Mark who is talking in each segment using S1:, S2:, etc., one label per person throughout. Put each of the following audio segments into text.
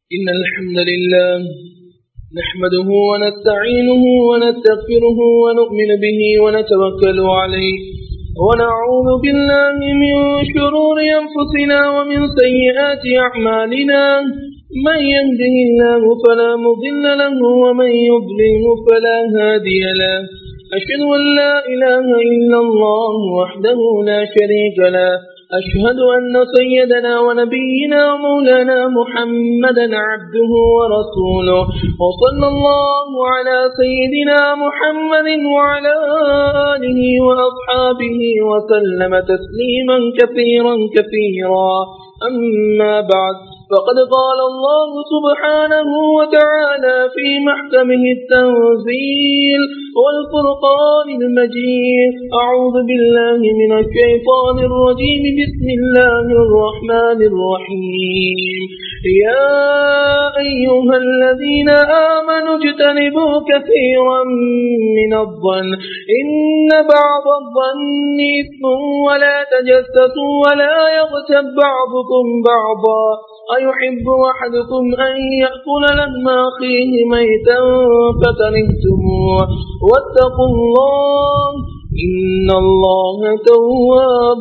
S1: إن الحمد لله نحمده ونستعينه ونستغفره ونؤمن به ونتوكل عليه ونعوذ بالله من شرور أنفسنا ومن سيئات أعمالنا من يهده الله فلا مضل له ومن يضلله فلا هادي له أشهد أن لا إله إلا الله وحده لا شريك له أشهد أن سيدنا ونبينا ومولانا محمدا عبده ورسوله وصلى الله على سيدنا محمد وعلى آله وأصحابه وسلم تسليما كثيرا كثيرا أما بعد فقد قال الله سبحانه وتعالى في محكمه التنزيل والفرقان المجيد أعوذ بالله من الشيطان الرجيم بسم الله الرحمن الرحيم يا أيها الذين آمنوا اجتنبوا كثيرا من الظن إن بعض الظن إثم ولا تجسسوا ولا يغتب بعضكم بعضا أيحب أحدكم أن يأكل لحم أخيه ميتا فكرهتموه واتقوا الله إن الله تواب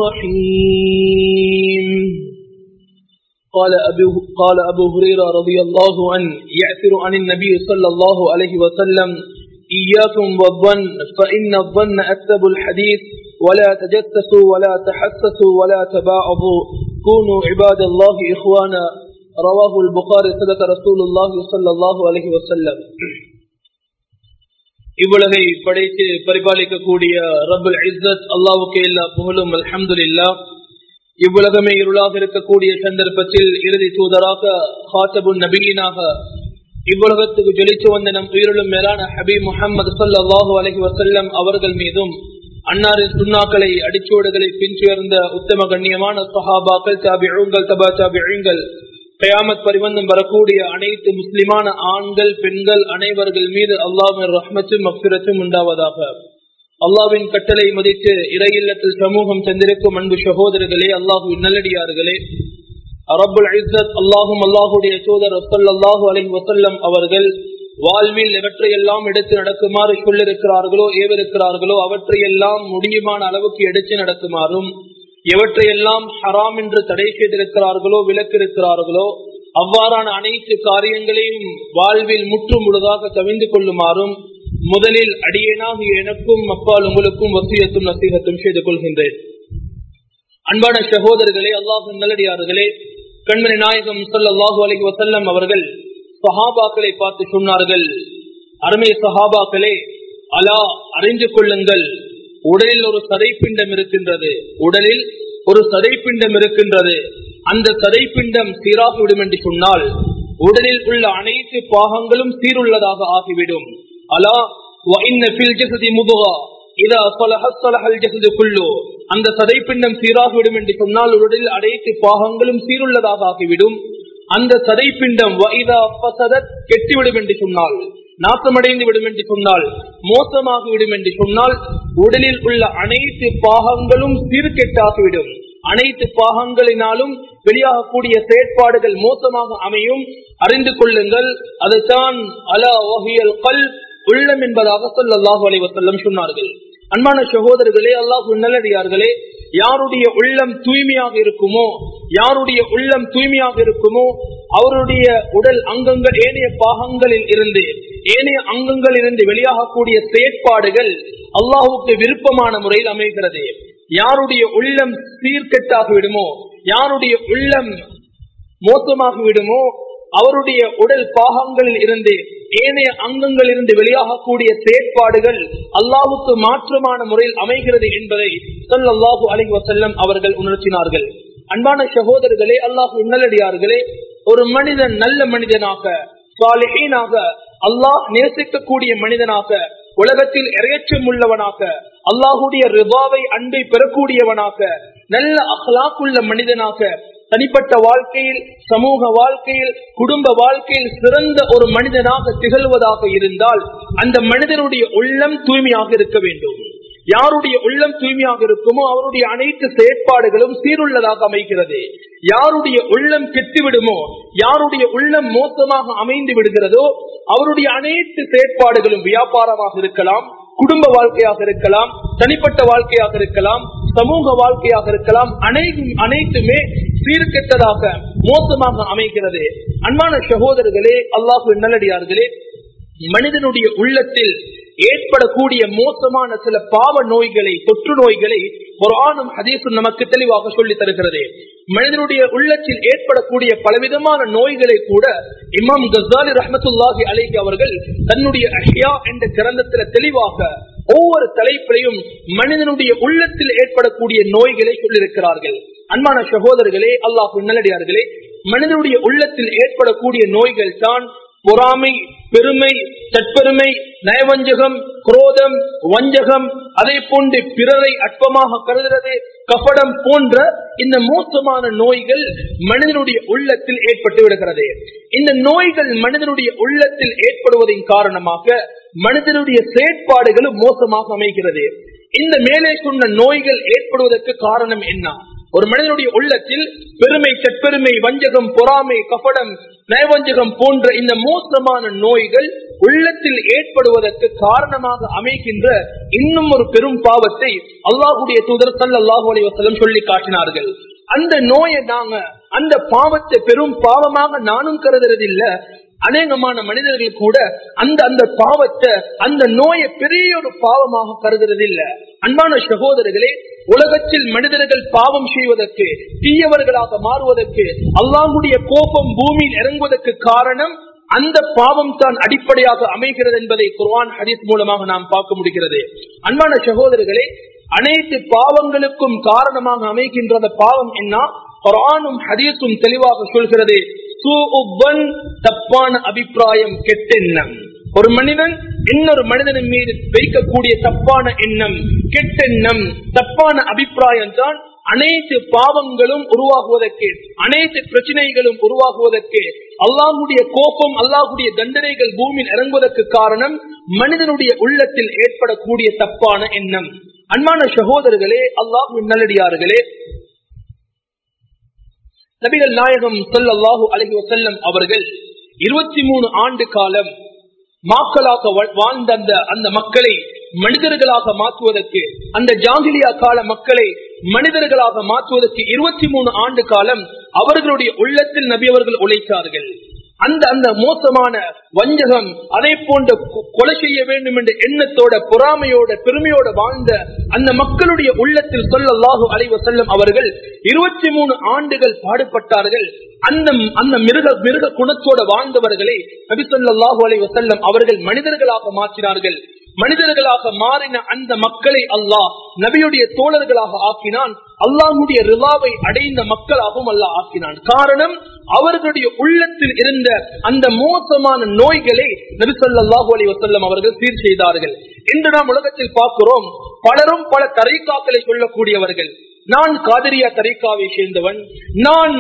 S1: رحيم قال أبو, قال أبو هريرة رضي الله عنه يأثر عن النبي صلى الله عليه وسلم إياكم والظن فإن الظن أكتب الحديث ولا تجسسوا ولا تحسسوا ولا تباعضوا كونوا عباد الله إخوانا رواه البخاري صدق رسول الله صلى الله عليه وسلم இவ்வுலகை படைத்து பரிபாலிக்கக்கூடிய ரபுல் இஸ்ஸத் அல்லாவுக்கு எல்லா புகழும் அல்ஹம்துலில்லா இவ்வுலகமே இருளாக இருக்கக்கூடிய சந்தர்ப்பத்தில் இறுதி தூதராக ஹாத்தபுன் நபீனாக இவ்வுலகத்துக்கு ஜொலிச்சு வந்த நம் உயிரிலும் மேலான ஹபீப் முகமது சல்லாஹூ அலஹி வசல்லம் அவர்கள் மீதும் அன்னாரின் சுண்ணாக்களை அடிச்சோடுகளை பின்சுயர்ந்த உத்தம கண்ணியமான சஹாபாக்கள் தாபிழுங்கள் தபா தாபிழுங்கள் கயாமத் பரிவந்தம் வரக்கூடிய அனைத்து முஸ்லிமான ஆண்கள் பெண்கள் அனைவர்கள் மீது அல்லாவின் ரஹ்மத்தும் மக்பிரத்தும் உண்டாவதாக அல்லாவின் கட்டளை மதித்து இறையில்லத்தில் சமூகம் தந்திருக்கும் அன்பு சகோதரர்களே அல்லாஹு நல்லடியார்களே அரபுல் இஸ்ஸத் அல்லாஹும் அல்லாஹுடைய சோதர் அல்லாஹு அலி வசல்லம் அவர்கள் வாழ்வில் எவற்றையெல்லாம் எடுத்து நடக்குமாறு சொல்லிருக்கிறார்களோ ஏவிருக்கிறார்களோ அவற்றையெல்லாம் முடியுமான அளவுக்கு எடுத்து நடக்குமாறும் எவற்றையெல்லாம் ஹராம் என்று தடை செய்திருக்கிறார்களோ விலக்கிருக்கிறார்களோ அவ்வாறான அனைத்து காரியங்களையும் வாழ்வில் முற்று முழுதாக தவிந்து கொள்ளுமாறும் முதலில் அடியேனாக எனக்கும் அப்பால் உங்களுக்கும் வசியத்தும் நசீகத்தும் செய்து கொள்கின்றேன் அன்பான சகோதரர்களே அல்லாஹு நல்லடியார்களே கண்மணி நாயகம் சல்லாஹூ அலி வசல்லம் அவர்கள் சஹாபாக்களை பார்த்து சொன்னார்கள் அருமை சஹாபாக்களே அலா அறிந்து கொள்ளுங்கள் உடலில் ஒரு சதைப்பிண்டம் இருக்கின்றது உடலில் ஒரு சதைப்பிண்டம் இருக்கின்றது அந்த சதைப்பிண்டம் சீராக விடும் என்று சொன்னால் உடலில் உள்ள அனைத்து பாகங்களும் சீருள்ளதாக ஆகிவிடும் அலா முதுகா அந்த சதைப்பிண்டம் சீராகிவிடும் என்று சொன்னால் உடலில் அனைத்து பாகங்களும் சீருள்ளதாக ஆகிவிடும் அந்த சதைப்பிண்டம் கெட்டுவிடும் என்று சொன்னால் நாசமடைந்து விடும் என்று சொன்னால் மோசமாகி விடும் என்று சொன்னால் உடலில் உள்ள அனைத்து பாகங்களும் சீர்கெட்டாகிவிடும் அனைத்து பாகங்களினாலும் வெளியாகக்கூடிய செயற்பாடுகள் மோசமாக அமையும் அறிந்து கொள்ளுங்கள் அதுதான் அலா வகையல் கல் உள்ளம் என்பதாக சொல்லல்லாஹு அலைவசல்லம் சொன்னார்கள் அன்பான சகோதரர்களே அல்லாஹு நல்லடியார்களே யாருடைய உள்ளம் தூய்மையாக இருக்குமோ யாருடைய உள்ளம் தூய்மையாக இருக்குமோ அவருடைய உடல் அங்கங்கள் ஏனைய பாகங்களில் இருந்து ஏனைய அங்கங்களில் இருந்து வெளியாகக்கூடிய செயற்பாடுகள் அல்லாஹுக்கு விருப்பமான முறையில் அமைகிறது யாருடைய உள்ளம் சீர்கெட்டாக விடுமோ யாருடைய உள்ளம் மோசமாக விடுமோ அவருடைய உடல் பாகங்களில் இருந்து ஏனைய அங்கங்களில் இருந்து வெளியாகக்கூடிய செயற்பாடுகள் அல்லாவுக்கு மாற்றமான முறையில் அமைகிறது என்பதை சொல்லல்லாஹு அலி வசல்லம் அவர்கள் உணர்த்தினார்கள் அன்பான சகோதரர்களே அல்லாஹு நல்லடியார்களே ஒரு மனிதன் நல்ல மனிதனாக சாலிஹீனாக அல்லாஹ் நேசிக்கக்கூடிய மனிதனாக உலகத்தில் இறையச்சம் உள்ளவனாக அல்லாஹுடைய ரிபாவை அன்பை பெறக்கூடியவனாக நல்ல அஹ்லாக்குள்ள மனிதனாக தனிப்பட்ட வாழ்க்கையில் சமூக வாழ்க்கையில் குடும்ப வாழ்க்கையில் சிறந்த ஒரு மனிதனாக திகழ்வதாக இருந்தால் அந்த மனிதனுடைய உள்ளம் தூய்மையாக இருக்க வேண்டும் யாருடைய உள்ளம் தூய்மையாக இருக்குமோ அவருடைய அனைத்து செயற்பாடுகளும் சீருள்ளதாக அமைகிறது யாருடைய உள்ளம் கெட்டுவிடுமோ யாருடைய உள்ளம் மோசமாக அமைந்து விடுகிறதோ அவருடைய அனைத்து செயற்பாடுகளும் வியாபாரமாக இருக்கலாம் குடும்ப வாழ்க்கையாக இருக்கலாம் தனிப்பட்ட வாழ்க்கையாக இருக்கலாம் சமூக வாழ்க்கையாக இருக்கலாம் அனைத்தும் அனைத்துமே சீர்கெட்டதாக மோசமாக அமைகிறது அன்பான சகோதரர்களே அல்லாஹு நல்லடியார்களே மனிதனுடைய உள்ளத்தில் ஏற்படக்கூடிய மோசமான சில பாவ நோய்களை தொற்று நோய்களை குரானும் ஹதீஸும் நமக்கு தெளிவாக சொல்லி தருகிறது மனிதனுடைய உள்ளத்தில் ஏற்படக்கூடிய பலவிதமான நோய்களை கூட இமாம் கசாலி ரஹமத்துல்லாஹி அலைகி அவர்கள் தன்னுடைய அஹ்யா என்ற கிரந்தத்தில் தெளிவாக ஒவ்வொரு தலைப்பிலையும் மனிதனுடைய உள்ளத்தில் ஏற்படக்கூடிய நோய்களை சொல்லியிருக்கிறார்கள் அன்பான சகோதரர்களே அல்லாஹ் நல்லடியார்களே மனிதனுடைய உள்ளத்தில் ஏற்படக்கூடிய நோய்கள் தான் பொறாமை பெருமை தற்பெருமை நயவஞ்சகம் குரோதம் வஞ்சகம் அதே போன்று பிறரை அற்பமாக கருதுறது கபடம் போன்ற இந்த மோசமான நோய்கள் மனிதனுடைய உள்ளத்தில் ஏற்பட்டு விடுகிறது இந்த நோய்கள் மனிதனுடைய உள்ளத்தில் ஏற்படுவதன் காரணமாக மனிதனுடைய செயற்பாடுகளும் மோசமாக அமைகிறது இந்த மேலே சொன்ன நோய்கள் ஏற்படுவதற்கு காரணம் என்ன ஒரு மனிதனுடைய உள்ளத்தில் பெருமை தற்பெருமை வஞ்சகம் பொறாமை கபடம் நயவஞ்சகம் போன்ற இந்த மோசமான நோய்கள் உள்ளத்தில் ஏற்படுவதற்கு காரணமாக அமைகின்ற இன்னும் ஒரு பெரும் பாவத்தை அல்லாஹுடைய தூதர் சல்லாஹூ அலைவசலம் சொல்லி காட்டினார்கள் அந்த நோயை நாங்க அந்த பாவத்தை பெரும் பாவமாக நானும் கருதுறதில்லை அநேகமான மனிதர்கள் கூட அந்த அந்த பாவத்தை அந்த நோயை பெரிய ஒரு பாவமாக கருதுறது இல்ல அன்பான சகோதரர்களே உலகத்தில் மனிதர்கள் பாவம் செய்வதற்கு தீயவர்களாக மாறுவதற்கு அல்லாஹுடைய கோபம் பூமியில் இறங்குவதற்கு காரணம் அந்த பாவம் தான் அடிப்படையாக அமைகிறது என்பதை குர்வான் ஹதீஸ் மூலமாக நாம் பார்க்க முடிகிறது அன்பான சகோதரர்களே அனைத்து பாவங்களுக்கும் காரணமாக அமைகின்ற பாவம் என்ன குரானும் ஹதீஸும் தெளிவாக சொல்கிறது தப்பான அபிப்பிராயம் கெட்டெண்ணம் ஒரு மனிதன் இன்னொரு மனிதனின் மீது வைக்கக்கூடிய தப்பான எண்ணம் கெட்டெண்ணம் தப்பான அபிப்பிராயம் தான் அனைத்து பாவங்களும் உருவாகுவதற்கு அனைத்து பிரச்சனைகளும் உருவாகுவதற்கு அல்லாஹுடைய கோபம் அல்லாஹுடைய தண்டனைகள் பூமியில் இறங்குவதற்கு காரணம் மனிதனுடைய உள்ளத்தில் ஏற்படக்கூடிய தப்பான எண்ணம் அன்பான சகோதரர்களே அல்லாஹு நல்லடியார்களே நபிகள் நாயகம் சொல்லல்லாஹு அலஹி வசல்லம் அவர்கள் இருபத்தி மூணு ஆண்டு காலம் மாக்களாக வாழ்ந்த அந்த அந்த மக்களை மனிதர்களாக மாற்றுவதற்கு அந்த ஜாங்கிலியா கால மக்களை மனிதர்களாக மாற்றுவதற்கு இருபத்தி மூணு ஆண்டு காலம் அவர்களுடைய உள்ளத்தில் நபி அவர்கள் உழைத்தார்கள் அந்த அந்த மோசமான வஞ்சகம் அதை போன்ற கொலை செய்ய வேண்டும் என்ற எண்ணத்தோட பொறாமையோட பெருமையோட வாழ்ந்த அந்த மக்களுடைய உள்ளத்தில் சொல்லல்லாஹு அலைவ செல்லும் அவர்கள் இருபத்தி மூணு ஆண்டுகள் பாடுபட்டார்கள் அந்த அந்த மிருக மிருக குணத்தோட வாழ்ந்தவர்களை நபி சொல்லாஹு அலைவ செல்லம் அவர்கள் மனிதர்களாக மாற்றினார்கள் மனிதர்களாக மாறின அந்த மக்களை அல்லாஹ் நபியுடைய தோழர்களாக ஆக்கினான் அல்லாஹுடைய ரிலாவை அடைந்த மக்களாகவும் அல்லாஹ் ஆக்கினான் காரணம் அவர்களுடைய உள்ளத்தில் இருந்த அந்த மோசமான நோய்களை நபிசல்லாஹு அலி வசல்லம் அவர்கள் சீர் செய்தார்கள் இன்று நாம் உலகத்தில் பார்க்கிறோம் பலரும் பல தரைக்காக்களை சொல்லக்கூடியவர்கள் நான் காதிரியா தரைக்காவை சேர்ந்தவன் நான்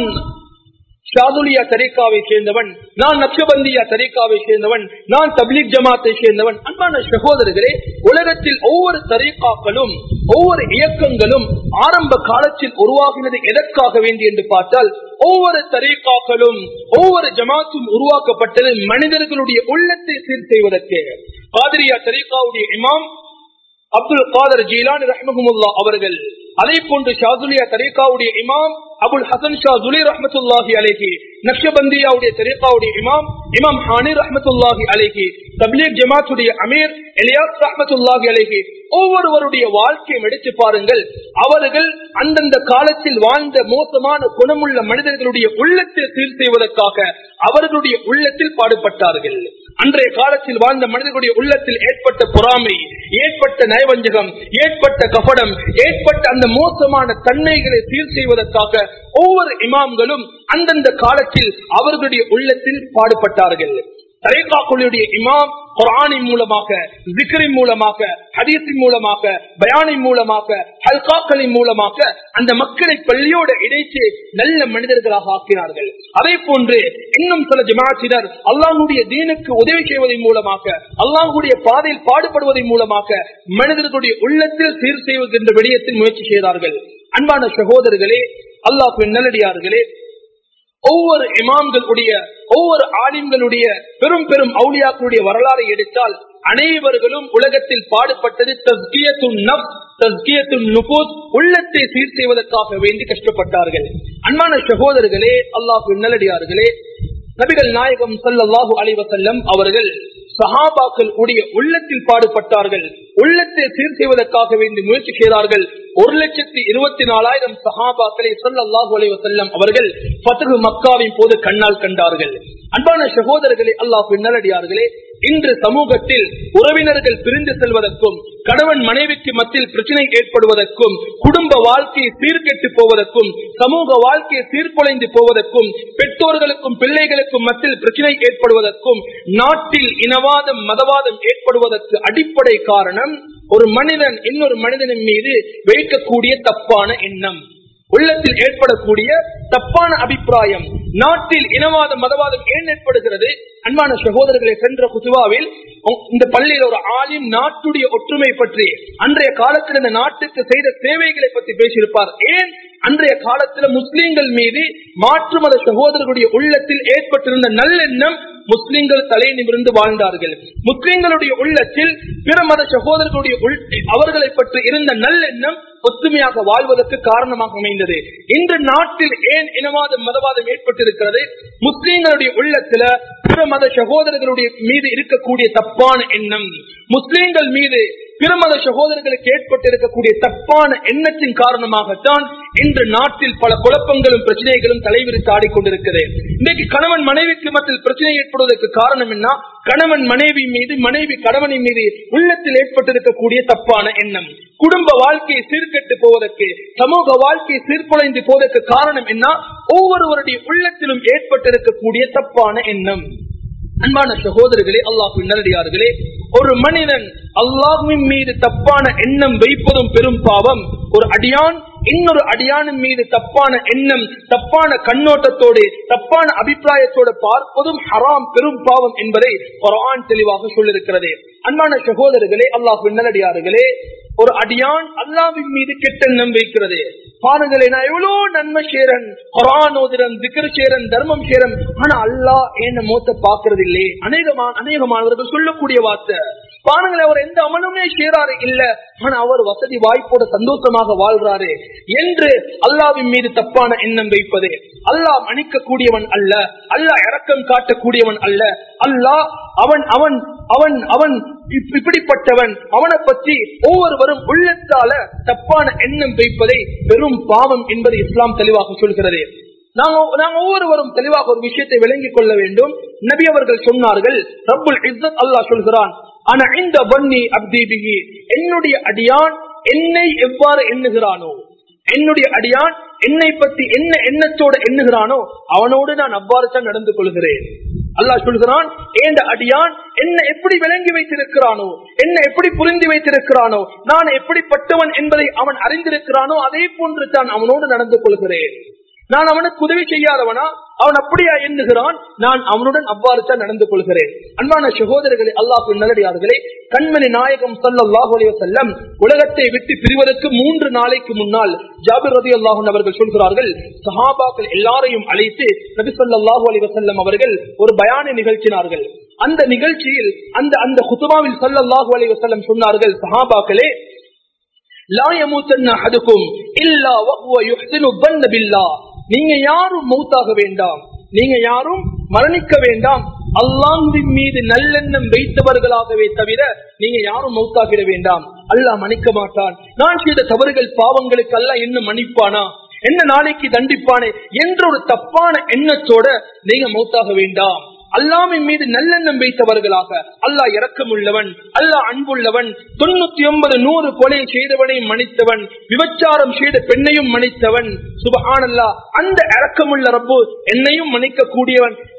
S1: ஷாதுலியா தரீக்காவை சேர்ந்தவன் நான் நக்ஷபந்தியா தரீக்காவை சேர்ந்தவன் நான் தப்லீக் ஜமாத்தை சேர்ந்தவன் அன்பான சகோதரர்களே உலகத்தில் ஒவ்வொரு தரீக்காக்களும் ஒவ்வொரு இயக்கங்களும் ஆரம்ப காலத்தில் உருவாகினது எதற்காக வேண்டி என்று பார்த்தால் ஒவ்வொரு தரீக்காக்களும் ஒவ்வொரு ஜமாத்தும் உருவாக்கப்பட்டது மனிதர்களுடைய உள்ளத்தை சீர் செய்வதற்கு காதிரியா தரீக்காவுடைய இமாம் அப்துல் காதர் ஜீலான் ரஹ்மஹமுல்லா அவர்கள் அதே போன்று ஷாதுலியா தரீக்காவுடைய இமாம் அபுல் ஹசன் ஷா துலி ரஹமத்துல்லாஹி அலேஹி நக்ஷபந்தியாவுடைய தரீக்காவுடைய இமாம் இமாம் ஹானி ரஹமத்துல்லாஹி அலேஹி தப்லீக் ஜமாத்துடைய அமீர் எலியாஸ் ரஹமத்துல்லாஹி அலேஹி ஒவ்வொருவருடைய வாழ்க்கையை எடுத்து பாருங்கள் அவர்கள் அந்தந்த காலத்தில் வாழ்ந்த மோசமான குணமுள்ள மனிதர்களுடைய உள்ளத்தை சீர் செய்வதற்காக அவர்களுடைய உள்ளத்தில் பாடுபட்டார்கள் அன்றைய காலத்தில் வாழ்ந்த மனிதர்களுடைய உள்ளத்தில் ஏற்பட்ட பொறாமை ஏற்பட்ட நயவஞ்சகம் ஏற்பட்ட கபடம் ஏற்பட்ட அந்த மோசமான தன்மைகளை சீர் செய்வதற்காக ஒவ்வொரு இமாம்களும் அந்தந்த காலத்தில் அவர்களுடைய உள்ளத்தில் பாடுபட்டார்கள் தரைகாக்குடைய இமாம் குரானின் மூலமாக ஜிக்ரின் மூலமாக ஹதீஸின் மூலமாக பயானின் மூலமாக ஹல்காக்களின் மூலமாக அந்த மக்களை பள்ளியோடு இணைத்து நல்ல மனிதர்களாக ஆக்கினார்கள் அதே போன்று இன்னும் சில ஜமாத்தினர் அல்லாஹுடைய தீனுக்கு உதவி செய்வதன் மூலமாக அல்லாஹுடைய பாதையில் பாடுபடுவதன் மூலமாக மனிதர்களுடைய உள்ளத்தில் சீர் செய்வதென்ற விடயத்தில் முயற்சி செய்தார்கள் அன்பான சகோதரர்களே அல்லாஹ் நல்லடியார்களே ஒவ்வொரு இமாம்களுடைய ஒவ்வொரு ஆலிம்களுடைய பெரும் பெரும் அவுளியாக்களுடைய வரலாறை எடுத்தால் அனைவர்களும் உலகத்தில் பாடுபட்டது தஸ்கியத்துன் நப் தஸ்கியத்துன் நுபூத் உள்ளத்தை சீர் செய்வதற்காக வேண்டி கஷ்டப்பட்டார்கள் அன்பான சகோதரர்களே அல்லாஹ் நல்லடியார்களே நபிகள் நாயகம் சல்லாஹூ அலிவசல்லம் அவர்கள் சஹாபாக்கள் உடைய உள்ளத்தில் பாடுபட்டார்கள் உள்ளத்தை சீர் செய்வதற்காக வேண்டி முயற்சி செய்தார்கள் ஒரு லட்சத்தி இருபத்தி நாலாயிரம் சஹாபாக்களை சல்லாஹூ அலிவசல்லம் அவர்கள் பத்தகு மக்காவின் போது கண்ணால் கண்டார்கள் அன்பான சகோதரர்களே அல்லாஹ் நல்லடியார்களே இன்று சமூகத்தில் உறவினர்கள் பிரிந்து செல்வதற்கும் கணவன் மனைவிக்கு மத்தியில் பிரச்சனை ஏற்படுவதற்கும் குடும்ப வாழ்க்கையை சீர்கெட்டு போவதற்கும் சமூக வாழ்க்கையை சீர்குலைந்து போவதற்கும் பெற்றோர்களுக்கும் பிள்ளைகளுக்கும் மத்தியில் பிரச்சனை ஏற்படுவதற்கும் நாட்டில் இனவாதம் மதவாதம் ஏற்படுவதற்கு அடிப்படை காரணம் ஒரு மனிதன் இன்னொரு மனிதனின் மீது வைக்கக்கூடிய தப்பான எண்ணம் உள்ளத்தில் ஏற்படக்கூடிய தப்பான அபிப்பிராயம் நாட்டில் இனவாதம் மதவாதம் ஏன் ஏற்படுகிறது அன்பான சகோதரர்களை சென்ற குசுவாவில் இந்த பள்ளியில் ஒரு ஆலிம் நாட்டுடைய ஒற்றுமை பற்றி அன்றைய காலத்தில் இந்த நாட்டுக்கு செய்த சேவைகளை பற்றி பேசியிருப்பார் ஏன் அன்றைய காலத்தில் முஸ்லீம்கள் மீது மாற்று மத சகோதரர்களுடைய உள்ளத்தில் ஏற்பட்டிருந்த நல்லெண்ணம் முஸ்லிம்கள் தலை நிமிர்ந்து வாழ்ந்தார்கள் முஸ்லிம்களுடைய உள்ளத்தில் பிற மத சகோதரர்களுடைய அவர்களை பற்றி இருந்த நல்லெண்ணம் ஒத்துமையாக வாழ்வதற்கு காரணமாக அமைந்தது இன்று நாட்டில் ஏன் இனவாத மதவாதம் ஏற்பட்டிருக்கிறது முஸ்லிம்களுடைய உள்ளத்துல பிற மத சகோதரர்களுடைய மீது இருக்கக்கூடிய தப்பான எண்ணம் முஸ்லிம்கள் மீது பிற மத சகோதரர்களுக்கு ஏற்பட்டிருக்கக்கூடிய தப்பான எண்ணத்தின் காரணமாகத்தான் இன்று நாட்டில் பல குழப்பங்களும் பிரச்சனைகளும் தலைவிரித்து ஆடிக்கொண்டிருக்கிறது இன்றைக்கு கணவன் மனைவிக்கு மத்தியில் பிரச்சனை ஏற்படுவதற்கு காரணம் என்ன கணவன் மனைவி மீது மனைவி கணவனின் மீது உள்ளத்தில் ஏற்பட்டிருக்கக்கூடிய தப்பான எண்ணம் குடும்ப வாழ்க்கையை சீர்கெட்டு போவதற்கு சமூக வாழ்க்கையை சீர்குலைந்து போவதற்கு காரணம் என்ன ஒவ்வொருவருடைய உள்ளத்திலும் ஏற்பட்டிருக்கக்கூடிய தப்பான எண்ணம் அன்பான சகோதரர்களே அல்லாஹு நல்லடியார்களே ஒரு மனிதன் அல்லாஹுவின் மீது தப்பான எண்ணம் வைப்பதும் பெரும் பாவம் ஒரு அடியான் இன்னொரு அடியானின் மீது தப்பான எண்ணம் தப்பான கண்ணோட்டத்தோடு தப்பான அபிப்பிராயத்தோடு பார்ப்பதும் ஹராம் பெரும் பாவம் என்பதை குரான் தெளிவாக சொல்லிருக்கிறது அன்பான சகோதரர்களே அல்லாஹு நல்லடியார்களே ஒரு அடியான் அல்லாவின் மீது கெட்டெண்ணம் வைக்கிறது பாருங்களே நான் எவ்வளவு நன்மை சேரன் குரானோதிரன் திக்கர் சேரன் தர்மம் சேரன் ஆனா அல்லா என்ன மூத்த பாக்குறது இல்லை அநேகமான அநேகமானவர்கள் சொல்லக்கூடிய வார்த்தை பாருங்களேன் அவர் எந்த அமலுமே சேராரு இல்ல ஆனா அவர் வசதி வாய்ப்போட சந்தோஷமாக வாழ்றாரு என்று அல்லாவின் மீது தப்பான எண்ணம் வைப்பது அல்லாஹ் மன்னிக்கக்கூடியவன் அல்ல அல்லாஹ் இறக்கம் காட்டக்கூடியவன் அல்ல அல்லாஹ் அவன் அவன் அவன் அவன் இப்படிப்பட்டவன் அவனை பற்றி ஒவ்வொருவரும் உள்ளத்தால தப்பான எண்ணம் வைப்பதை பெரும் பாவம் என்பதை இஸ்லாம் தெளிவாக சொல்கிறது நாங்க நாங்க ஒவ்வொருவரும் தெளிவாக ஒரு விஷயத்தை விளங்கிக் கொள்ள வேண்டும் நபி அவர்கள் சொன்னார்கள் ரப்புல் இஸ்ஸத் அல்லாஹ் சொல்கிறான் ஆனா இந்த வன்னி அப்தீபிகி என்னுடைய அடியான் என்னை எவ்வாறு எண்ணுகிறானோ என்னுடைய அடியான் என்னை பத்தி என்ன எண்ணத்தோடு எண்ணுகிறானோ அவனோடு நான் அவ்வாறு தான் நடந்து கொள்கிறேன் அல்லாஹ் சொல்கிறான் ஏந்த அடியான் என்ன எப்படி விளங்கி வைத்திருக்கிறானோ என்ன எப்படி புரிந்து வைத்திருக்கிறானோ நான் எப்படிப்பட்டவன் என்பதை அவன் அறிந்திருக்கிறானோ அதே போன்று தான் அவனோடு நடந்து கொள்கிறேன் நான் அவனுக்கு உதவி செய்யாதவனா அவன் அப்படியா எண்ணுகிறான் நான் அவனுடன் அவ்வாறு தான் நடந்து கொள்கிறேன் அன்பான சகோதரர்களே அல்லாஹு நல்லடியார்களே கண்மணி நாயகம் சல்லாஹு செல்லம் உலகத்தை விட்டு பிரிவதற்கு மூன்று நாளைக்கு முன்னால் ஜாபிர் ரதி அல்லாஹன் அவர்கள் சொல்கிறார்கள் சஹாபாக்கள் எல்லாரையும் அழைத்து நபி சொல்லாஹு அலி வசல்லம் அவர்கள் ஒரு பயானை நிகழ்த்தினார்கள் அந்த நிகழ்ச்சியில் அந்த அந்த குத்துபாவில் சல்லாஹு அலி வசல்லம் சொன்னார்கள் சஹாபாக்களே நீங்க யாரும் மௌத்தாக வேண்டாம் நீங்க யாரும் மரணிக்க வேண்டாம் அல்லாஹின் மீது நல்லெண்ணம் வைத்தவர்களாகவே தவிர நீங்க யாரும் மௌத்தாகிட வேண்டாம் அல்லாஹ் மன்னிக்க மாட்டான் நான் செய்த தவறுகள் பாவங்களுக்கு அல்ல இன்னும் மன்னிப்பானா என்ன நாளைக்கு தண்டிப்பானே என்ற ஒரு தப்பான எண்ணத்தோட நீங்க மௌத்தாக வேண்டாம் அல்லாமின் மீது நல்லெண்ணம் வைத்தவர்களாக அல்லாஹ் இறக்கம் உள்ளவன் அல்லாஹ் அன்புள்ளவன் தொண்ணூத்தி ஒன்பது நூறு கொலை செய்தவனையும் மன்னித்தவன் விபச்சாரம் செய்த பெண்ணையும் மன்னித்தவன் சுபஹானல்லா அந்த இறக்கமுள்ள ரப்பு என்னையும் மன்னிக்க கூடியவன்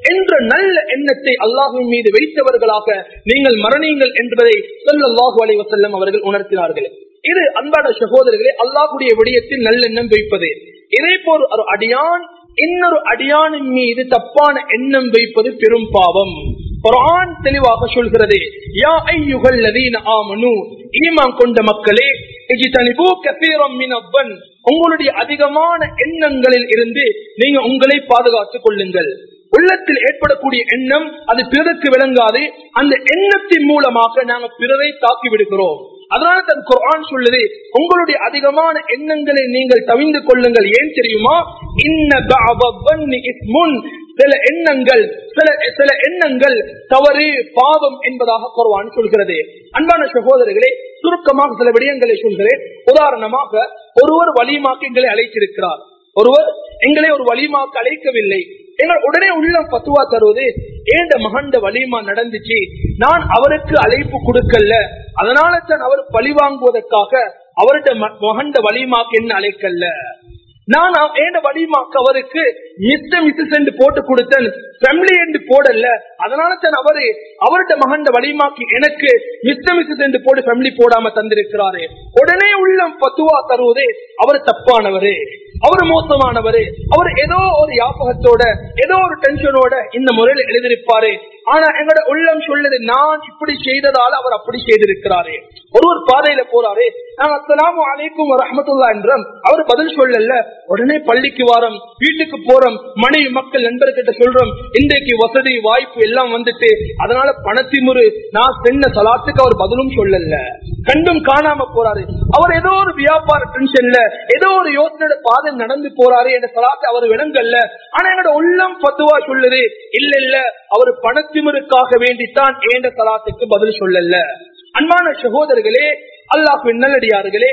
S1: என்ற நல்ல எண்ணத்தை அல்லாஹின் மீது வைத்தவர்களாக நீங்கள் மரணியுங்கள் என்பதை சொல்லல்லாஹு அலைஹி வஸல்லம் அவர்கள் உணர்த்தினார்கள் இது அன்பான சகோதரர்களே அல்லாஹுடைய விடயத்தில் நல்லெண்ணம் வைப்பது இதே போல் ஒரு அடியான் இன்னொரு அடியானின் மீது தப்பான எண்ணம் வைப்பது பெரும் பாவம் குர்ஆன் தெளிவாக சொல்கிறது யா ஐயுகல் லதீன ஆமனு ஈமான் கொண்ட மக்களே இஜ்தனிபு கஸீரம் மினவன் உங்களுடைய அதிகமான எண்ணங்களில் இருந்து நீங்க உங்களை பாதுகாத்துக் கொள்ளுங்கள் உள்ளத்தில் ஏற்படக்கூடிய எண்ணம் அது பிறருக்கு விளங்காது அந்த எண்ணத்தின் மூலமாக நாங்க பிறரை தாக்கி விடுகிறோம் அதனால தன் குர்ஆன் சொல்லுது உங்களுடைய அதிகமான எண்ணங்களை நீங்கள் தவிந்து கொள்ளுங்கள் ஏன் தெரியுமா இன்ன பஅதன்னி இஸ்முன் சில எண்ணங்கள் சில சில எண்ணங்கள் தவறு பாவம் என்பதாக குர்ஆன் சொல்கிறது அன்பான சகோதரர்களே சுருக்கமாக சில விடயங்களை சொல்கிறேன் உதாரணமாக ஒருவர் வலிமாக்கு எங்களை அழைத்திருக்கிறார் ஒருவர் எங்களை ஒரு வலிமாக்கு அழைக்கவில்லை எங்கள் உடனே உள்ளம் பத்துவா தருவது ஏண்ட மகண்ட வலிமா நடந்துச்சு நான் அவருக்கு அழைப்பு கொடுக்கல அதனால தான் அவர் பழி வாங்குவதற்காக அவருடைய மகண்ட வலிமாக்கு என்ன அழைக்கல நான் ஏண்ட வலிமாக்கு அவருக்கு மிஸ்டர் மிஸ்ஸஸ் என்று போட்டு கொடுத்தேன் ஃபேமிலி என்று போடல அதனால தான் அவரு அவருடைய மகண்ட வலிமாக்கு எனக்கு மிஸ்டர் மிஸ்ஸஸ் என்று போட்டு ஃபேமிலி போடாம தந்திருக்கிறாரு உடனே உள்ளம் பத்துவா தருவதே அவர் தப்பானவரு அவர் மோசமானவரு அவர் ஏதோ ஒரு யாபகத்தோட ஏதோ ஒரு டென்ஷனோட இந்த முறையில் எழுதியிருப்பாரு ஆனா எங்களோட உள்ளம் சொல்லுது நான் இப்படி செய்ததால அவர் அப்படி செய்திருக்கிறாரு ஒருவர் பாதையில போறாரு நாங்க அஸ்லாம் அலைக்கும் ரஹமத்துல்லா என்றோம் அவர் பதில் சொல்லல உடனே பள்ளிக்கு வாரம் வீட்டுக்கு போறோம் மனைவி மக்கள் நண்பர்கிட்ட சொல்றோம் இன்றைக்கு வசதி வாய்ப்பு எல்லாம் வந்துட்டு அதனால பணத்திமுறு நான் சென்ன சலாத்துக்கு அவர் பதிலும் சொல்லல கண்டும் காணாம போறாரு அவர் ஏதோ ஒரு வியாபார டென்ஷன்ல ஏதோ ஒரு யோசனை பாதை நடந்து போறாரு என்ற சலாத்தை அவர் விளங்கல்ல ஆனா என்னோட உள்ளம் பத்துவா சொல்லுது இல்ல இல்ல அவர் பணத்திமுருக்காக வேண்டித்தான் ஏண்ட சலாத்துக்கு பதில் சொல்லல அன்பான சகோதரர்களே அல்லாஹ் நல்லடியார்களே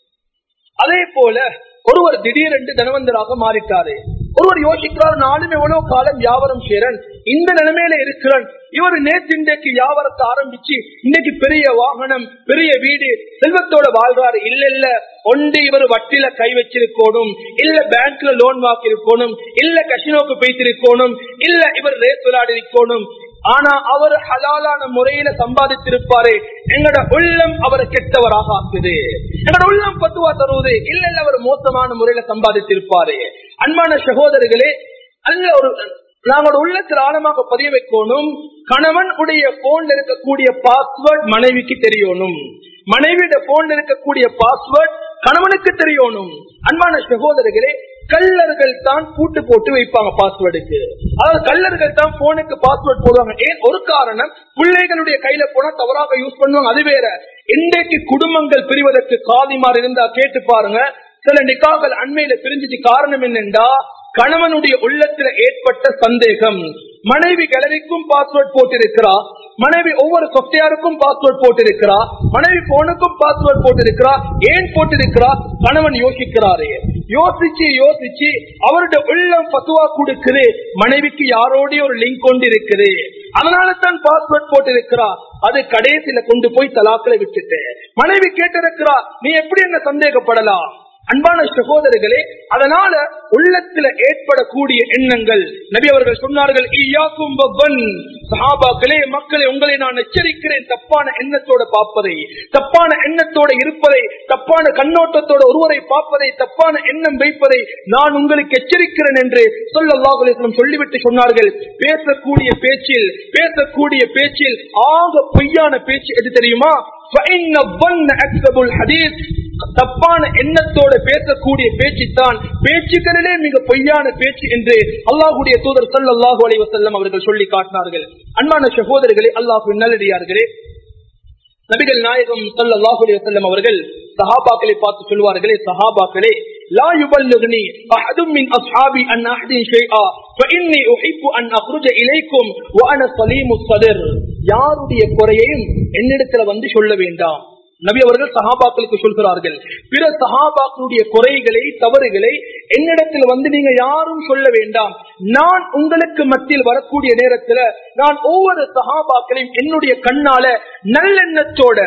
S1: அதே போல ஒருவர் திடீரென்று தனவந்தராக மாறிட்டாரு ஒருவர் யோசிக்கிறார் நானும் எவ்வளவு காலம் வியாபாரம் செய்யறேன் இந்த நிலைமையில இருக்கிறேன் இவர் நேற்று இன்றைக்கு வியாபாரத்தை ஆரம்பிச்சு இன்னைக்கு பெரிய வாகனம் பெரிய வீடு செல்வத்தோட வாழ்றாரு இல்ல இல்ல ஒன்று இவர் வட்டில கை வச்சிருக்கணும் இல்ல பேங்க்ல லோன் வாக்கி இருக்கணும் இல்ல கஷினோக்கு பேசிருக்கணும் இல்ல இவர் ரேஸ் விளையாடி இருக்கணும் ஆனா அவர் ஹலாலான முறையில சம்பாதித்திருப்பாரு எங்கட உள்ளம் அவரை கெட்டவராக ஆக்குது எங்கட உள்ளம் பத்துவா தருவது இல்ல இல்ல அவர் மோசமான முறையில சம்பாதித்திருப்பாரு அன்பான சகோதரர்களே அல்ல ஒரு நாங்களோட உள்ளத்தில் ஆழமாக பதிய வைக்கணும் கணவன் உடைய போன்ல இருக்கக்கூடிய பாஸ்வேர்ட் மனைவிக்கு தெரியணும் மனைவியோட போன்ல இருக்கக்கூடிய பாஸ்வேர்ட் கணவனுக்கு தெரியணும் அன்பான சகோதரர்களே கல்லர்கள் தான் பூட்டு போட்டு வைப்பாங்க பாஸ்வேர்டுக்கு அதாவது கல்லர்கள் தான் போனுக்கு பாஸ்வேர்ட் போடுவாங்க ஏன் ஒரு காரணம் பிள்ளைகளுடைய கையில போனா தவறாக யூஸ் பண்ணுவாங்க அது வேற இன்றைக்கு குடும்பங்கள் பிரிவதற்கு காதிமார் இருந்தா கேட்டு பாருங்க சில நிக்காக்கள் அண்மையில பிரிஞ்சிச்சு காரணம் என்னென்றா கணவனுடைய உள்ளத்துல ஏற்பட்ட சந்தேகம் மனைவி கிளவிக்கும் பாஸ்வேர்ட் போட்டிருக்கிறா மனைவி ஒவ்வொரு சொத்தையாருக்கும் பாஸ்வேர்ட் போட்டிருக்கிறா மனைவி போனுக்கும் பாஸ்வேர்ட் போட்டிருக்கிறா ஏன் போட்டிருக்கிறா கணவன் யோசிக்கிறாரு யோசிச்சு யோசிச்சு அவருடைய உள்ளம் பத்துவா கொடுக்குது மனைவிக்கு யாரோடைய ஒரு லிங்க் கொண்டு இருக்குது அதனால தான் பாஸ்வேர்ட் போட்டிருக்கிறா அது கடைசியில கொண்டு போய் தலாக்கில விட்டுட்டு மனைவி கேட்டிருக்கிறா நீ எப்படி என்ன சந்தேகப்படலாம் அன்பான சகோதரர்களே அதனால உள்ளத்துல ஏற்படக்கூடிய எண்ணங்கள் நபி அவர்கள் சொன்னார்கள் சஹாபாக்களே மக்களை உங்களை நான் எச்சரிக்கிறேன் தப்பான எண்ணத்தோட பார்ப்பதை தப்பான எண்ணத்தோட இருப்பதை தப்பான கண்ணோட்டத்தோட ஒருவரை பார்ப்பதை தப்பான எண்ணம் வைப்பதை நான் உங்களுக்கு எச்சரிக்கிறேன் என்று சொல்லல்லாஹுலம் சொல்லிவிட்டு சொன்னார்கள் பேசக்கூடிய பேச்சில் பேசக்கூடிய பேச்சில் ஆக பொய்யான பேச்சு எது தெரியுமா தப்பான எண்ணத்தோட பேசக்கூடிய பேச்சு தான் பேச்சுக்களிலே மிக பொய்யான பேச்சு என்று அல்லாஹுடைய தூதர் சல்லாஹூ அலி வசல்லம் அவர்கள் சொல்லி காட்டினார்கள் அன்பான சகோதரர்களே அல்லாஹு நல்லடியார்களே நபிகள் நாயகம் சல்லாஹூ அலி வசல்லம் அவர்கள் சஹாபாக்களை பார்த்து சொல்வார்களே சஹாபாக்களே لا يبلغني أحد من أصحابي أن أحد شيئا فإني أحب أن أخرج إليكم وأنا سليم الصدر யாருடைய குறையையும் என்னிடத்துல வந்து சொல்ல வேண்டாம் நபி அவர்கள் சஹாபாக்களுக்கு சொல்கிறார்கள் பிற சஹாபாக்களுடைய குறைகளை தவறுகளை என்னிடத்தில் வந்து நீங்க யாரும் சொல்ல வேண்டாம் நான் உங்களுக்கு மத்தியில் வரக்கூடிய நேரத்துல நான் ஒவ்வொரு சஹாபாக்களையும் என்னுடைய கண்ணால நல்லெண்ணத்தோட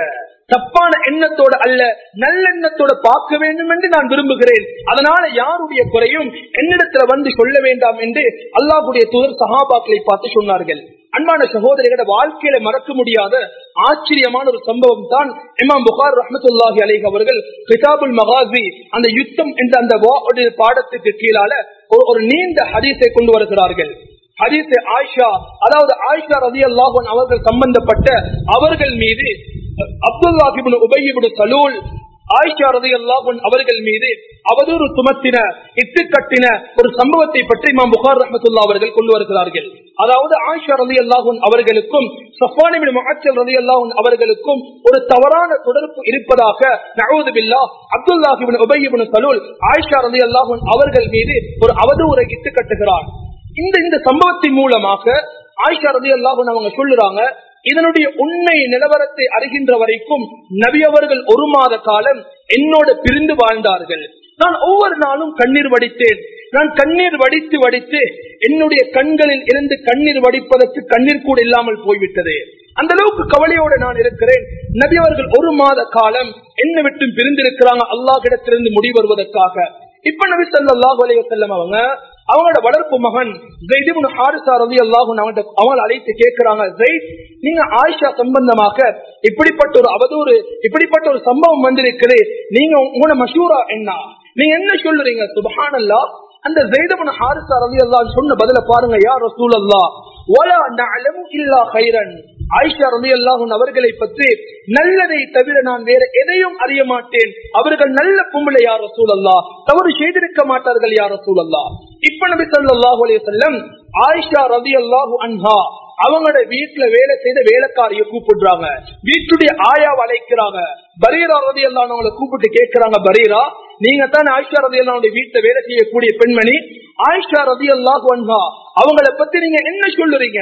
S1: தப்பான எண்ணத்தோட அல்ல நல்லெண்ணத்தோட பார்க்க வேண்டும் என்று நான் விரும்புகிறேன் அதனால யாருடைய குறையும் என்னிடத்துல வந்து சொல்ல வேண்டாம் என்று அல்லாஹுடைய தூதர் சஹாபாக்களை பார்த்து சொன்னார்கள் அன்பான சகோதரிகளோட வாழ்க்கையில மறக்க முடியாத ஆச்சரியமான ஒரு சம்பவம் தான் இமாம் புகார் ரஹமத்துல்லாஹி அலைஹ் அவர்கள் கிதாபுல் மகாசி அந்த யுத்தம் என்ற அந்த பாடத்துக்கு கீழால ஒரு நீண்ட ஹதீஸை கொண்டு வருகிறார்கள் ஹதீஸ் ஆயிஷா அதாவது ஆயிஷா ரதி அல்லாஹன் அவர்கள் சம்பந்தப்பட்ட அவர்கள் மீது அப்துல்லாஹிபின் உபயிபின் சலூல் ஆயிஷா ரதி அல்லாஹன் அவர்கள் மீது அவதூறு சுமத்தின இட்டு கட்டின ஒரு சம்பவத்தை பற்றி இமாம் புகார் ரஹமத்துல்லா அவர்கள் கொண்டு வருகிறார்கள் அதாவது ஆயிஷா ரதி அல்லாஹன் அவர்களுக்கும் சஃபானிபின் மஹச்சல் ரதி அல்லாஹன் அவர்களுக்கும் ஒரு தவறான தொடர்பு இருப்பதாக நகூது பில்லா அப்துல்லாஹிபின் உபயிபின் சலூல் ஆயிஷா ரதி அல்லாஹன் அவர்கள் மீது ஒரு அவதூறை இட்டு கட்டுகிறார் இந்த இந்த சம்பவத்தின் மூலமாக ஆயிஷா ரதி அல்லாஹன் அவங்க சொல்லுறாங்க இதனுடைய உண்மை நிலவரத்தை அறிகின்ற வரைக்கும் நபி அவர்கள் ஒரு மாத காலம் என்னோட பிரிந்து வாழ்ந்தார்கள் நான் ஒவ்வொரு நாளும் கண்ணீர் வடித்தேன் நான் கண்ணீர் வடித்து வடித்து என்னுடைய கண்களில் இருந்து கண்ணீர் வடிப்பதற்கு கண்ணீர் கூட இல்லாமல் போய்விட்டது அந்த அளவுக்கு கவலையோடு நான் இருக்கிறேன் நபி அவர்கள் ஒரு மாத காலம் என்ன விட்டும் பிரிந்திருக்கிறாங்க அல்லாஹிடத்திலிருந்து முடிவருவதற்காக இப்ப நபி சொல்லாஹ் அலைவசல்லம் அவங்க அவங்களோட வளர்ப்பு மகன் ஜெய்திபுன் ஹாரிசா ரவி அல்லாஹும் அவங்க அழைத்து கேட்கிறாங்க ஜெயித் நீங்க ஆயிஷா சம்பந்தமாக இப்படிப்பட்ட ஒரு அவதூறு இப்படிப்பட்ட ஒரு சம்பவம் வந்திருக்குது நீங்க உங்களோட மஷூரா என்ன நீங்க என்ன சொல்லுறீங்க சுபஹானல்லா அந்த ஜெய்தபுன் ஹாரிசா ரவி அல்லாஹ் சொன்ன பதில பாருங்க யார் ரசூல் அல்லா ஒலா நலமு இல்லா ஹைரன் ஆயிஷா ரவி அல்லாஹூன் அவர்களை பற்றி நல்லதை தவிர நான் வேற எதையும் அறிய மாட்டேன் அவர்கள் நல்ல பொம்பளை யார் ரசூல் அல்லா தவறு செய்திருக்க மாட்டார்கள் யார் ரசூல் அல்லா இப்ப நபி சொல்லாஹு அலைய செல்லம் ஆயிஷா ரவி அல்லாஹு அன்ஹா அவங்களோட வீட்டுல வேலை செய்த வேலைக்காரிய கூப்பிடுறாங்க வீட்டுடைய ஆயாவை அழைக்கிறாங்க பரீரா ரதி அல்லானவங்களை கூப்பிட்டு கேட்கிறாங்க பரீரா நீங்க தான் ஆயிஷா ரதி அல்லாவுடைய வீட்டுல வேலை செய்யக்கூடிய பெண்மணி ஆயிஷா ரதி அல்லாஹு அன்ஹா அவங்கள பத்தி நீங்க என்ன சொல்லுறீங்க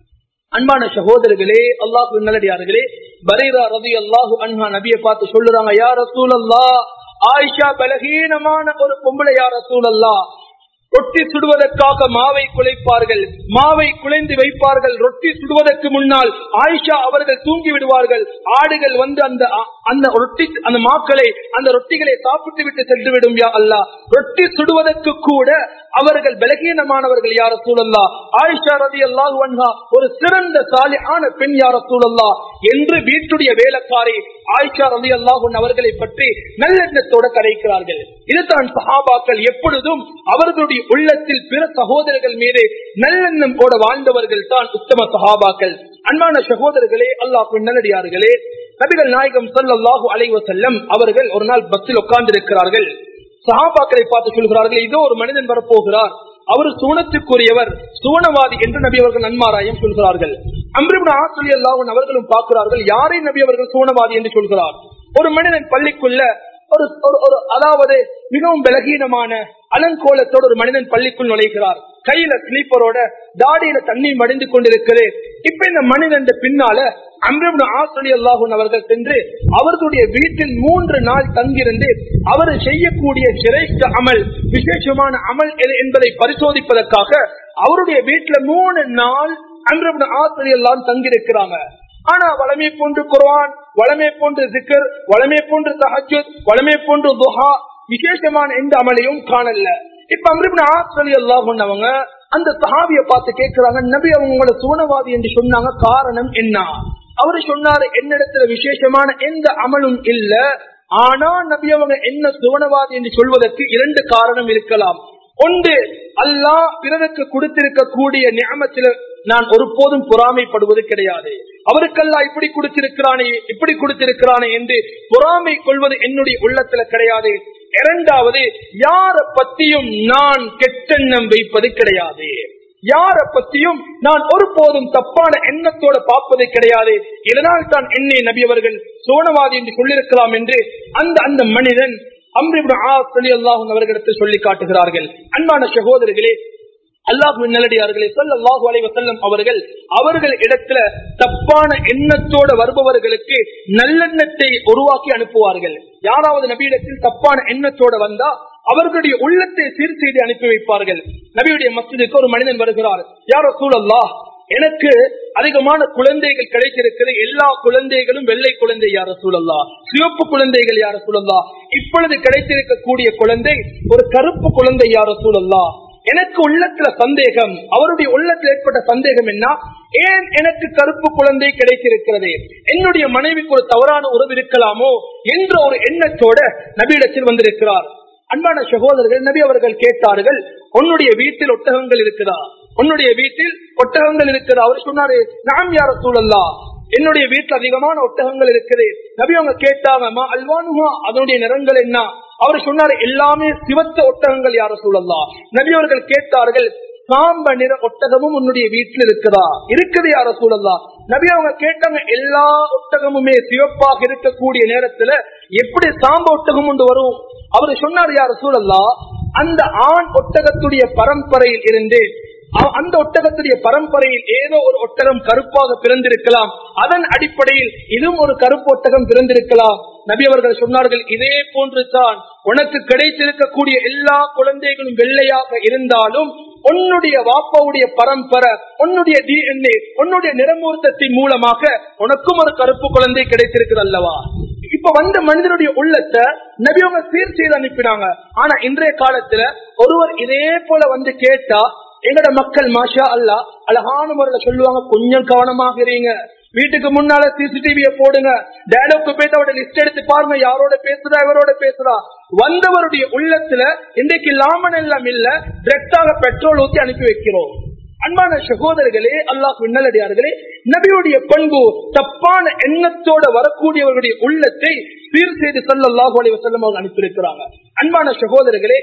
S1: அன்பான சகோதரர்களே அல்லாஹு நல்லடியார்களே பரீரா ரதி அல்லாஹு அன்ஹா நபியை பார்த்து சொல்லுறாங்க யார் ரசூல் அல்லா ஆயிஷா பலகீனமான ஒரு பொம்பளை யார் ரசூல் அல்லா ரொட்டி சுடுவதற்காக மாவை குலைப்பார்கள் மாவை குலைந்து வைப்பார்கள் ரொட்டி சுடுவதற்கு முன்னால் ஆயிஷா அவர்கள் தூங்கி விடுவார்கள் ஆடுகள் வந்து அந்த அந்த ரொட்டி அந்த மாக்களை அந்த ரொட்டிகளை சாப்பிட்டு விட்டு சென்று விடும் யா அல்லா ரொட்டி சுடுவதற்கு கூட அவர்கள் பலகீனமானவர்கள் யார சூழல்லா ஆயிஷா ரதி அல்லாஹ் ஒரு சிறந்த சாலியான பெண் யார சூழல்லா என்று வீட்டுடைய வேலைக்காரி ஆயிஷா ரதி அல்லாஹன் அவர்களை பற்றி நல்லெண்ணத்தோட கரைக்கிறார்கள் இதுதான் சஹாபாக்கள் எப்பொழுதும் அவர்களுடைய உள்ளத்தில் பிற சகோதரர்கள் மீது நல்லெண்ணம் போட வாழ்ந்தவர்கள் தான் உத்தம சஹாபாக்கள் அன்பான சகோதரர்களே அல்லாஹ் நல்லடியார்களே நபிகள் நாயகம் சல்லாஹூ அலைவ செல்லம் அவர்கள் ஒரு நாள் பஸ்ஸில் உட்கார்ந்து இருக்கிறார்கள் சஹாபாக்களை பார்த்து சொல்கிறார்கள் இதோ ஒரு மனிதன் வரப்போகிறார் அவர் சூனத்துக்குரியவர் சுவனவாதி என்று நபி அவர்கள் நன்மாராயம் சொல்கிறார்கள் அம்ரிபுன் ஆசிரியர் அல்லாஹன் அவர்களும் பார்க்கிறார்கள் யாரை நபி அவர்கள் சூனவாதி என்று சொல்கிறார் ஒரு மனிதன் பள்ளிக்குள்ள ஒரு ஒரு அதாவது மிகவும் பலகீனமான அலங்கோலத்தோடு ஒரு மனிதன் பள்ளிக்குள் நுழைகிறார் கையில ஸ்லீப்பரோட தாடியில தண்ணி மடிந்து கொண்டிருக்கிறது இப்ப இந்த மனிதன் பின்னால அம்ரபுன் ஆசிரியர் அல்லாஹூன் அவர்கள் சென்று அவர்களுடைய வீட்டில் மூன்று நாள் தங்கியிருந்து அவர் செய்யக்கூடிய சிறைஷ்ட அமல் விசேஷமான அமல் என்பதை பரிசோதிப்பதற்காக அவருடைய வீட்டுல மூணு நாள் அம்ரபுன் ஆசிரியர் எல்லாம் தங்கியிருக்கிறாங்க ஆனா வளமை போன்று குர்வான் வளமை போன்று சிக்கர் வளமை போன்று தஹஜுத் வளமை போன்று துஹா விசேஷமான எந்த அமலையும் காணல இப்ப அம்ரிபின் ஆசிரியர் அல்லாஹ் அவங்க அந்த சஹாபிய பார்த்து கேட்கிறாங்க நபி அவங்களோட சூனவாதி என்று சொன்னாங்க காரணம் என்ன அவரு சொன்னாரு என்னிடத்துல விசேஷமான எந்த அமலும் இல்ல ஆனா நபி அவங்க என்ன சுவனவாதி என்று சொல்வதற்கு இரண்டு காரணம் இருக்கலாம் ஒன்று அல்லாஹ் பிறருக்கு கொடுத்திருக்க கூடிய ஞாபகத்தில நான் ஒருபோதும் பொறாமைப்படுவது கிடையாது அவருக்கெல்லாம் இப்படி கொடுத்திருக்கிறானே இப்படி கொடுத்திருக்கிறானே என்று பொறாமை கொள்வது என்னுடைய உள்ளத்துல கிடையாது இரண்டாவது யார பத்தியும் நான் கெட்டெண்ணம் வைப்பது கிடையாது யார பத்தியும் நான் ஒருபோதும் தப்பான எண்ணத்தோட பார்ப்பது கிடையாது இதனால் தான் என்னை நபி அவர்கள் சோனவாதி என்று சொல்லியிருக்கலாம் என்று அந்த அந்த மனிதன் அல்லாஹும் அவர்களிடத்தில் சொல்லி காட்டுகிறார்கள் அன்பான சகோதரர்களே அல்லாஹு நல்லடியார்களே சொல்லாஹு அலைவ செல்லம் அவர்கள் அவர்கள் இடத்துல தப்பான எண்ணத்தோட வருபவர்களுக்கு நல்லெண்ணத்தை உருவாக்கி அனுப்புவார்கள் யாராவது நபியிடத்தில் தப்பான எண்ணத்தோட வந்தா அவர்களுடைய உள்ளத்தை சீர் செய்து அனுப்பி வைப்பார்கள் நபியுடைய மசிதுக்கு ஒரு மனிதன் வருகிறார் யாரோ சூழல்லா எனக்கு அதிகமான குழந்தைகள் கிடைத்திருக்கிறது எல்லா குழந்தைகளும் வெள்ளை குழந்தை யார சூழல்லா சிவப்பு குழந்தைகள் யார சூழல்லா இப்பொழுது கிடைத்திருக்கக்கூடிய குழந்தை ஒரு கருப்பு குழந்தை யார சூழல்லா எனக்கு உள்ளத்துல சந்தேகம் அவருடைய உள்ளத்தில் ஏற்பட்ட சந்தேகம் என்ன ஏன் எனக்கு கருப்பு குழந்தை கிடைத்திருக்கிறது என்னுடைய மனைவிக்கு ஒரு தவறான உறவு இருக்கலாமோ என்ற ஒரு எண்ணத்தோட நபியிடத்தில் வந்திருக்கிறார் அன்பான சகோதரர்கள் நபி அவர்கள் கேட்டார்கள் உன்னுடைய வீட்டில் ஒட்டகங்கள் இருக்குதா உன்னுடைய வீட்டில் ஒட்டகங்கள் இருக்குதா அவர் சொன்னாரு நாம் யார சூழல்லா என்னுடைய வீட்டில் அதிகமான ஒட்டகங்கள் இருக்குது நபி அவங்க கேட்டாங்க அல்வானுமா அதனுடைய நிறங்கள் என்ன அவர் சொன்னாரு எல்லாமே சிவத்த ஒட்டகங்கள் யார சூழல்லா நபி அவர்கள் கேட்டார்கள் சாம்ப நிற ஒட்டகமும் உன்னுடைய வீட்டில் இருக்குதா இருக்குது யார சூழல்லா நபி அவங்க கேட்டாங்க எல்லா ஒட்டகமுமே சிவப்பாக இருக்கக்கூடிய நேரத்துல எப்படி சாம்ப ஒட்டகம் கொண்டு வரும் அவர் சொன்னார் யார சூழல்லா அந்த ஆண் ஒட்டகத்துடைய பரம்பரையில் இருந்து அந்த ஒட்டகத்துடைய பரம்பரையில் ஏதோ ஒரு ஒட்டகம் கருப்பாக பிறந்திருக்கலாம் அதன் அடிப்படையில் இதுவும் ஒரு கருப்பு ஒட்டகம் பிறந்திருக்கலாம் நபி அவர்கள் சொன்னார்கள் இதே போன்று தான் உனக்கு கிடைத்திருக்கக்கூடிய எல்லா குழந்தைகளும் வெள்ளையாக இருந்தாலும் உன்னுடைய வாப்பாவுடைய பரம்பரை உன்னுடைய டிஎன்ஏ உன்னுடைய நிறமூர்த்தத்தின் மூலமாக உனக்கும் ஒரு கருப்பு குழந்தை கிடைத்திருக்குது அல்லவா இப்ப வந்த மனிதனுடைய உள்ளத்தை நபியவங்க சீர் செய்து அனுப்பினாங்க ஆனா இன்றைய காலத்துல ஒருவர் இதே போல வந்து கேட்டா எங்கட மக்கள் மாஷா அல்லா அழகான முறையில சொல்லுவாங்க கொஞ்சம் கவனமாக இருங்க வீட்டுக்கு முன்னால சிசிடிவிய போடுங்க டயலாக் போயிட்டு அவரோட லிஸ்ட் எடுத்து பாருங்க யாரோட பேசுறா இவரோட பேசுறா வந்தவருடைய உள்ளத்துல இன்றைக்கு லாமன் எல்லாம் இல்ல டிரெக்டாக பெட்ரோல் ஊத்தி அனுப்பி வைக்கிறோம் அன்பான சகோதரர்களே அல்லாஹ் விண்ணலடியார்களே நபியுடைய பண்பு தப்பான எண்ணத்தோட வரக்கூடியவர்களுடைய உள்ளத்தை சீர் செய்து சொல்லல்லாஹு அலைஹி வஸல்லம் அவங்க அனுப்பியிருக்கிறாங்க அன்பான சகோதரர்களே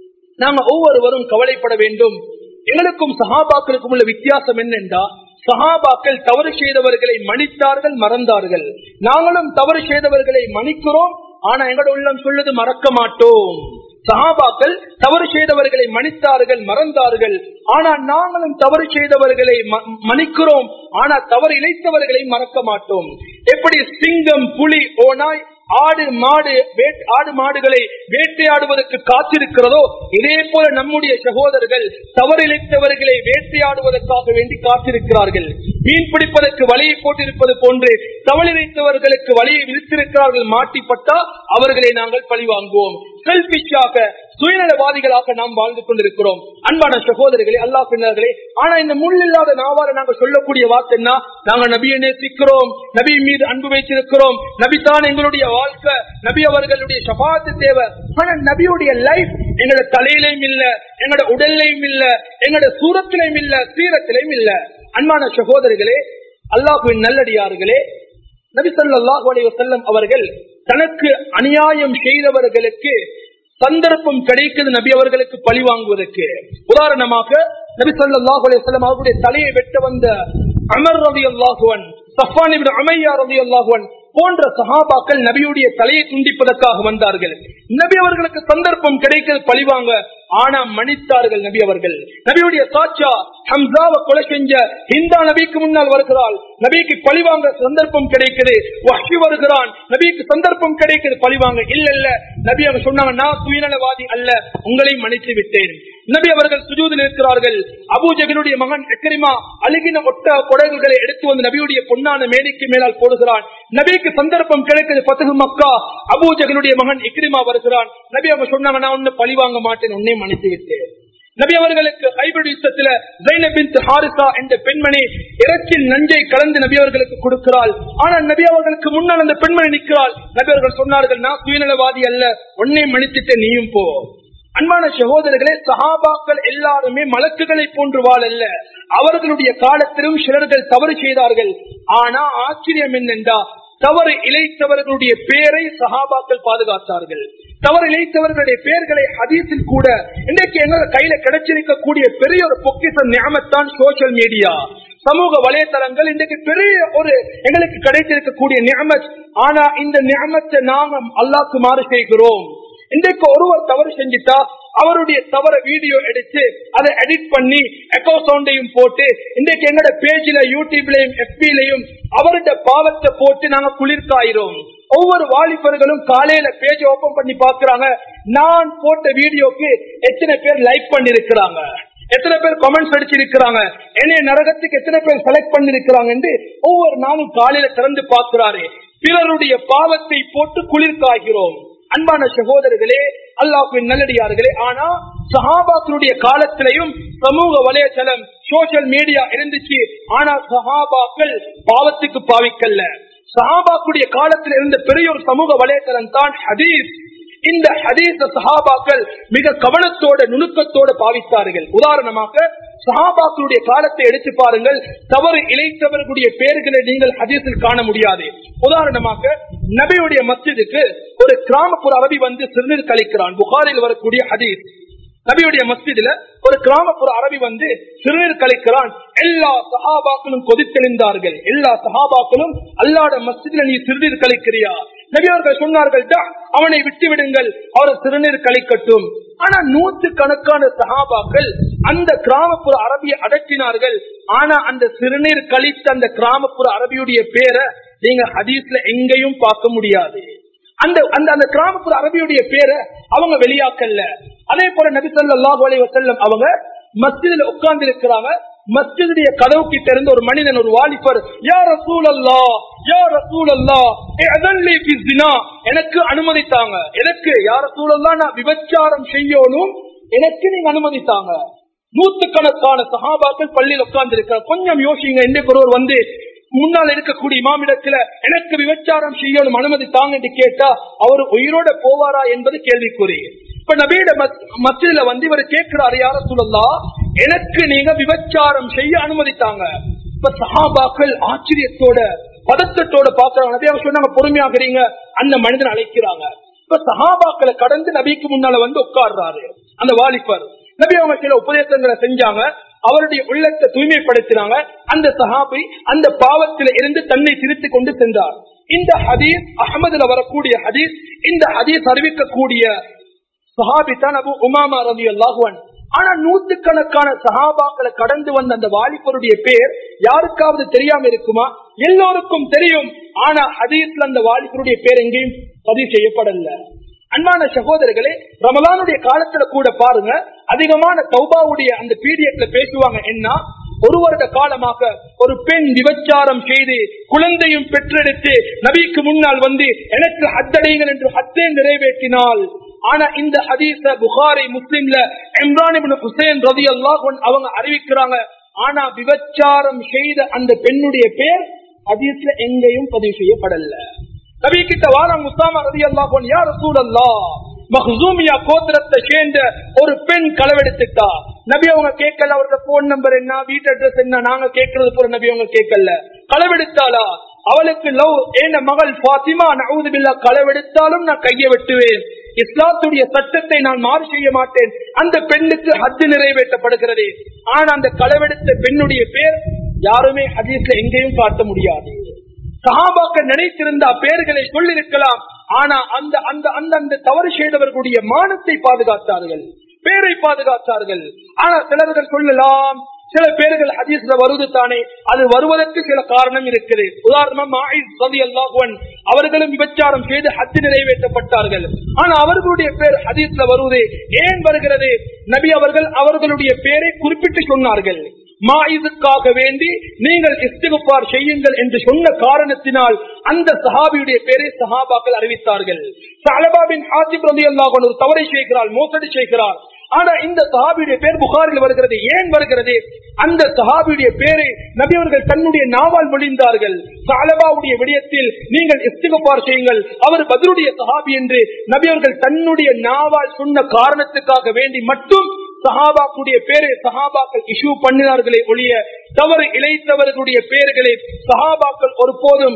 S1: நாம ஒவ்வொருவரும் கவலைப்பட வேண்டும் எங்களுக்கும் சஹாபாக்களுக்கும் உள்ள வித்தியாசம் என்னென்றா சஹாபாக்கள் தவறு செய்தவர்களை மன்னித்தார்கள் மறந்தார்கள் நாங்களும் தவறு செய்தவர்களை மன்னிக்கிறோம் ஆனா எங்களோட உள்ளம் சொல்லுது மறக்க மாட்டோம் சஹாபாக்கள் தவறு செய்தவர்களை மன்னித்தார்கள் மறந்தார்கள் ஆனா நாங்களும் தவறு செய்தவர்களை மன்னிக்கிறோம் ஆனா தவறு இழைத்தவர்களை மறக்க மாட்டோம் எப்படி சிங்கம் புலி ஓனாய் ஆடு மாடு ஆடு மாடுகளை வேட்டையாடுவதற்கு காத்திருக்கிறதோ இதே போல நம்முடைய சகோதரர்கள் தவறிழைத்தவர்களை வேட்டையாடுவதற்காக வேண்டி காத்திருக்கிறார்கள் மீன் பிடிப்பதற்கு வலையை போட்டிருப்பது போன்று தவறிழைத்தவர்களுக்கு வலையை விரித்திருக்கிறார்கள் மாட்டிப்பட்டா அவர்களை நாங்கள் பழி வாங்குவோம் செல்பிஷாக சுயநலவாதிகளாக நாம் வாழ்ந்து கொண்டிருக்கிறோம் அன்பான சகோதரர்களே அல்லா பின்னர்களே ஆனா இந்த முள் இல்லாத நாவால நாங்கள் சொல்லக்கூடிய வார்த்தை என்ன நாங்க நபியை நேசிக்கிறோம் நபி மீது அன்பு வைத்திருக்கிறோம் நபி தான் எங்களுடைய வாழ்க்கை நபி அவர்களுடைய சபாத்து தேவை ஆனா நபியுடைய லைஃப் எங்களோட தலையிலையும் இல்ல எங்களோட உடல்லையும் இல்ல எங்களோட சூரத்திலையும் இல்ல சீரத்திலையும் இல்ல அன்பான சகோதரர்களே அல்லாஹுவின் நல்லடியார்களே நபி சொல்லாஹு அலைஹி வஸல்லம் அவர்கள் தனக்கு அநியாயம் செய்தவர்களுக்கு சந்தர்ப்பம் கிடைக்குது நபி அவர்களுக்கு பழி வாங்குவதற்கு உதாரணமாக நபி சொல்லாஹு அலைஹி வஸல்லம் அவருடைய தலையை வெட்ட வந்த அமர் ரவி அல்லாஹுவன் சஃபான் இப்னு உமையா ரவி அல்லாஹுவன் போன்ற சஹாபாக்கள் நபியுடைய தலையை துண்டிப்பதற்காக வந்தார்கள் நபி அவர்களுக்கு சந்தர்ப்பம் கிடைக்கிறது பழிவாங்க ஆனா மன்னித்தார்கள் நபி அவர்கள் நபியுடைய சாட்சா ஹம்சாவை கொலை செஞ்ச ஹிந்தா நபிக்கு முன்னால் வருகிறாள் நபிக்கு பழிவாங்க சந்தர்ப்பம் கிடைக்குது வஹி வருகிறான் நபிக்கு சந்தர்ப்பம் கிடைக்குது பழிவாங்க இல்ல இல்ல நபி அவங்க சொன்னாங்க நான் சுயநலவாதி அல்ல உங்களை மன்னித்து விட்டேன் நபி அவர்கள் சுஜூதில் இருக்கிறார்கள் அபூஜகனுடைய மகன் எக்கரிமா அழுகின ஒட்ட கொடைகளை எடுத்து வந்து நபியுடைய பொன்னான மேடைக்கு மேலால் போடுகிறான் நபிக்கு சந்தர்ப்பம் கிடைக்கிறது பத்தகு மக்கா அபூஜகனுடைய மகன் இக்ரிமா வருகிறான் நபி அவங்க சொன்னாங்க நான் ஒன்னு பழி வாங்க மாட்டேன் உன்னை மன்னித்து விட்டேன் நபி அவர்களுக்கு ஹைபிரிட் யுத்தத்துல ஜைனபின் ஹாரிசா என்ற பெண்மணி இறச்சில் நஞ்சை கலந்து நபி அவர்களுக்கு கொடுக்கிறாள் ஆனால் நபி அவர்களுக்கு முன்னால் அந்த பெண்மணி நிற்கிறாள் நபி அவர்கள் சொன்னார்கள் நான் சுயநலவாதி அல்ல உன்னை மன்னித்துட்டு நீயும் போ அன்பான சகோதரர்களே சஹாபாக்கள் எல்லாருமே மலக்குகளை போன்று வாழல்ல அவர்களுடைய காலத்திலும் சிலர்கள் தவறு செய்தார்கள் ஆனா ஆச்சரியம் என்னென்றா தவறு இழைத்தவர்களுடைய பேரை சஹாபாக்கள் பாதுகாத்தார்கள் தவறு இழைத்தவர்களுடைய பெயர்களை ஹதீஸில் கூட இன்றைக்கு எங்க கையில கிடைச்சிருக்கக்கூடிய பெரிய ஒரு பொக்கிச ஞாபகத்தான் சோசியல் மீடியா சமூக வலைத்தளங்கள் இன்றைக்கு பெரிய ஒரு எங்களுக்கு கிடைத்திருக்கக்கூடிய நியமத் ஆனா இந்த நியமத்தை நாம அல்லாக்கு மாறு செய்கிறோம் இன்றைக்கு ஒருவர் தவறு செஞ்சுட்டா அவருடைய தவற வீடியோ எடுத்து அதை எடிட் பண்ணி எக்கோ சவுண்டையும் போட்டு இன்றைக்கு எங்கட பேஜ்ல யூடியூப்லயும் எஃபிலையும் அவருடைய பாவத்தை போட்டு நாங்க குளிர்காயிரோம் ஒவ்வொரு வாலிபர்களும் காலையில பேஜ் ஓபன் பண்ணி பாக்குறாங்க நான் போட்ட வீடியோக்கு எத்தனை பேர் லைக் பண்ணி இருக்கிறாங்க எத்தனை பேர் கமெண்ட்ஸ் அடிச்சிருக்கிறாங்க என்னைய நரகத்துக்கு எத்தனை பேர் செலக்ட் பண்ணிருக்கிறாங்க என்று ஒவ்வொரு நாளும் காலையில திறந்து பார்க்கிறாரு பிறருடைய பாவத்தை போட்டு குளிர் காய்கிறோம் அன்பான சகோதரர்களே அல்லாஹின் நல்லடியார்களே ஆனா சஹாபாக்களுடைய காலத்திலையும் சமூக வலைதளம் சோசியல் மீடியா இருந்துச்சு ஆனா சஹாபாக்கள் பாவத்துக்கு பாவிக்கல்ல சஹாபாக்குடைய காலத்தில் இருந்த பெரிய ஒரு சமூக வலைதளம் தான் ஹதீஸ் இந்த ஹதீச சஹாபாக்கள் மிக கவனத்தோட நுணுக்கத்தோட பாவித்தார்கள் உதாரணமாக சஹாபாக்களுடைய காலத்தை எடுத்து பாருங்கள் தவறு இழைத்தவர்களுடைய பெயர்களை நீங்கள் ஹதீஸில் காண முடியாது உதாரணமாக நபியுடைய மஸ்ஜிதுக்கு ஒரு கிராமப்புற அரபி வந்து சிறுநீர் கழிக்கிறான் புகாரில் வரக்கூடிய ஹதீஸ் நபியுடைய மஸ்ஜிதுல ஒரு கிராமப்புற அரபி வந்து சிறுநீர் கழிக்கிறான் எல்லா சஹாபாக்களும் கொதித்தெழுந்தார்கள் எல்லா சஹாபாக்களும் அல்லாட மஸ்ஜிதுல நீ சிறுநீர் கழிக்கிறியா நபி அவர்கள் சொன்னார்கள் "டா, அவனை விட்டு விடுங்கள் அவர் சிறுநீர் கழிக்கட்டும் ஆனா நூற்று கணக்கான சஹாபாக்கள் அந்த கிராமப்புற அரபியை அடக்கினார்கள் ஆனா அந்த சிறுநீர் கழித்த அந்த கிராமப்புற அரபியுடைய பேரை நீங்க ஹதீஸ்ல எங்கேயும் பார்க்க முடியாது அந்த அந்த அந்த கிராமப்புற அரபியுடைய பேரை அவங்க வெளியாக்கல்ல அதே போல நபி ஸல்லல்லாஹு அலைஹி வஸல்லம் அவங்க மஸ்ஜிதுல உட்கார்ந்து இருக்கிறாங்க மஸ்ஜிதுடைய கதவு கிட்ட இருந்து ஒரு மனிதன் ஒரு வாலிபர் யா ரசூலல்லா யா ரசூலல்லா இஅதன்லி ஃபி ஸினா எனக்கு அனுமதித்தாங்க எனக்கு யா ரசூலல்லா நான் விபச்சாரம் செய்யணும் எனக்கு நீங்க அனுமதித்தாங்க நூத்துக்கணக்கான சஹாபாக்கள் பள்ளியில் உட்கார்ந்து இருக்கிறார் கொஞ்சம் யோசிங்க இன்றைக்கு ஒருவர் வந்து முன்னால் இருக்கக்கூடிய இமாமிடத்துல எனக்கு விபச்சாரம் செய்யணும் அனுமதி தாங்க என்று கேட்டா அவர் உயிரோட போவாரா என்பது கேள்விக்குறி இப்ப நபீட மத்தியில வந்து இவர் கேட்கிறாரு யார சொல்லலாம் எனக்கு நீங்க விபச்சாரம் செய்ய அனுமதித்தாங்க இப்ப சஹாபாக்கள் ஆச்சரியத்தோட பதத்தத்தோட பாக்குறாங்க நபி அவங்க சொன்னாங்க பொறுமையாகிறீங்க அந்த மனிதன் அழைக்கிறாங்க இப்ப சஹாபாக்களை கடந்து நபிக்கு முன்னால வந்து உட்கார்றாரு அந்த வாலிபர் நபி அவங்க சில உபதேசங்களை செஞ்சாங்க அவருடைய உள்ளத்தை தூய்மைப்படுத்தினாங்க அந்த சஹாபி அந்த பாவத்தில இருந்து தன்னை திருத்தி கொண்டு சென்றார் இந்த ஹதீஸ் அகமதுல வரக்கூடிய ஹதீஸ் இந்த ஹதீஸ் அறிவிக்கக்கூடிய சஹாபி தான் அபு உமாமா ரவி அல்லாஹுவன் ஆனா நூத்துக்கணக்கான சஹாபாக்களை கடந்து வந்த அந்த வாலிபருடைய பேர் யாருக்காவது தெரியாம இருக்குமா எல்லோருக்கும் தெரியும் ஆனா ஹதீஸ்ல அந்த வாலிபருடைய பேர் எங்கேயும் பதிவு செய்யப்படல அன்பான சகோதரர்களே ரமலானுடைய காலத்துல கூட பாருங்க அதிகமான தௌபாவுடைய அந்த பீடியட்ல பேசுவாங்க என்ன ஒரு வருட காலமாக ஒரு பெண் விபச்சாரம் செய்து குழந்தையும் பெற்றெடுத்து நபிக்கு முன்னால் வந்து எனக்கு ஹத்தடையுங்கள் என்று ஹத்தே நிறைவேற்றினால் ஆனா இந்த ஹதீஸ புகாரி முஸ்லிம்ல இம்ரான் இப்னு ஹுசைன் ரதி அல்லாஹ் அவங்க அறிவிக்கிறாங்க ஆனா விபச்சாரம் செய்த அந்த பெண்ணுடைய பேர் ஹதீஸ்ல எங்கேயும் பதிவு செய்யப்படல நபி கிட்ட வாரா முஸ்தாமா ரதி அல்லாஹ் யார் ரசூல் அல்லா மஹ்சூமியா கோத்திரத்தை சேர்ந்த ஒரு பெண் களவெடுத்துட்டா நபி அவங்க கேட்கல அவரோட போன் நம்பர் என்ன வீட்டு அட்ரஸ் என்ன நாங்க கேட்கறது போல நபி அவங்க கேட்கல களவெடுத்தாளா அவளுக்கு லவ் ஏன மகள் பாத்திமா நவுது பில்லா களவெடுத்தாலும் நான் கையை வெட்டுவேன் இஸ்லாத்துடைய சட்டத்தை நான் மாறு செய்ய மாட்டேன் அந்த பெண்ணுக்கு ஹத்து நிறைவேற்றப்படுகிறது ஆனா அந்த களவெடுத்த பெண்ணுடைய பேர் யாருமே ஹதீஸ்ல எங்கேயும் காட்ட முடியாது சஹாபாக்கள் நினைத்திருந்த பேர்களை சொல்லிருக்கலாம் ஆனா அந்த அந்த அந்த அந்த தவறு செய்தவர்களுடைய மானத்தை பாதுகாத்தார்கள் பேரை பாதுகாத்தார்கள் ஆனா சிலர்கள் சொல்லலாம் சில பேர்கள் ஹதீஸ்ல வருவது தானே அது வருவதற்கு சில காரணம் இருக்குது உதாரணமா அல்லாஹுவன் அவர்களும் விபச்சாரம் செய்து ஹத்து நிறைவேற்றப்பட்டார்கள் ஆனா அவர்களுடைய பேர் ஹதீஸ்ல வருவது ஏன் வருகிறது நபி அவர்கள் அவர்களுடைய பேரை குறிப்பிட்டு சொன்னார்கள் மாயுதுக்காக வேண்டி நீங்கள் இஸ்திகுப்பார் செய்யுங்கள் என்று சொன்ன காரணத்தினால் அந்த சஹாபியுடைய பேரை சஹாபாக்கள் அறிவித்தார்கள் சலபாபின் ஹாசிப் ரதி அல்லாஹ் ஒரு தவறை செய்கிறார் மோசடி செய்கிறார் ஆனா இந்த சஹாபியுடைய பேர் புகாரில் வருகிறது ஏன் வருகிறது அந்த சஹாபியுடைய பேரை நபி அவர்கள் தன்னுடைய நாவால் மொழிந்தார்கள் சாலபாவுடைய விடயத்தில் நீங்கள் இஸ்திகப்பார் செய்யுங்கள் அவர் பதிலுடைய சஹாபி என்று நபி அவர்கள் தன்னுடைய நாவால் சொன்ன காரணத்துக்காக வேண்டி மட்டும் சஹாபாக்குடைய பேரை சஹாபாக்கள் இஷ்யூ பண்ணினார்களே ஒழிய தவறு இழைத்தவர்களுடைய பேர்களை சஹாபாக்கள் ஒருபோதும்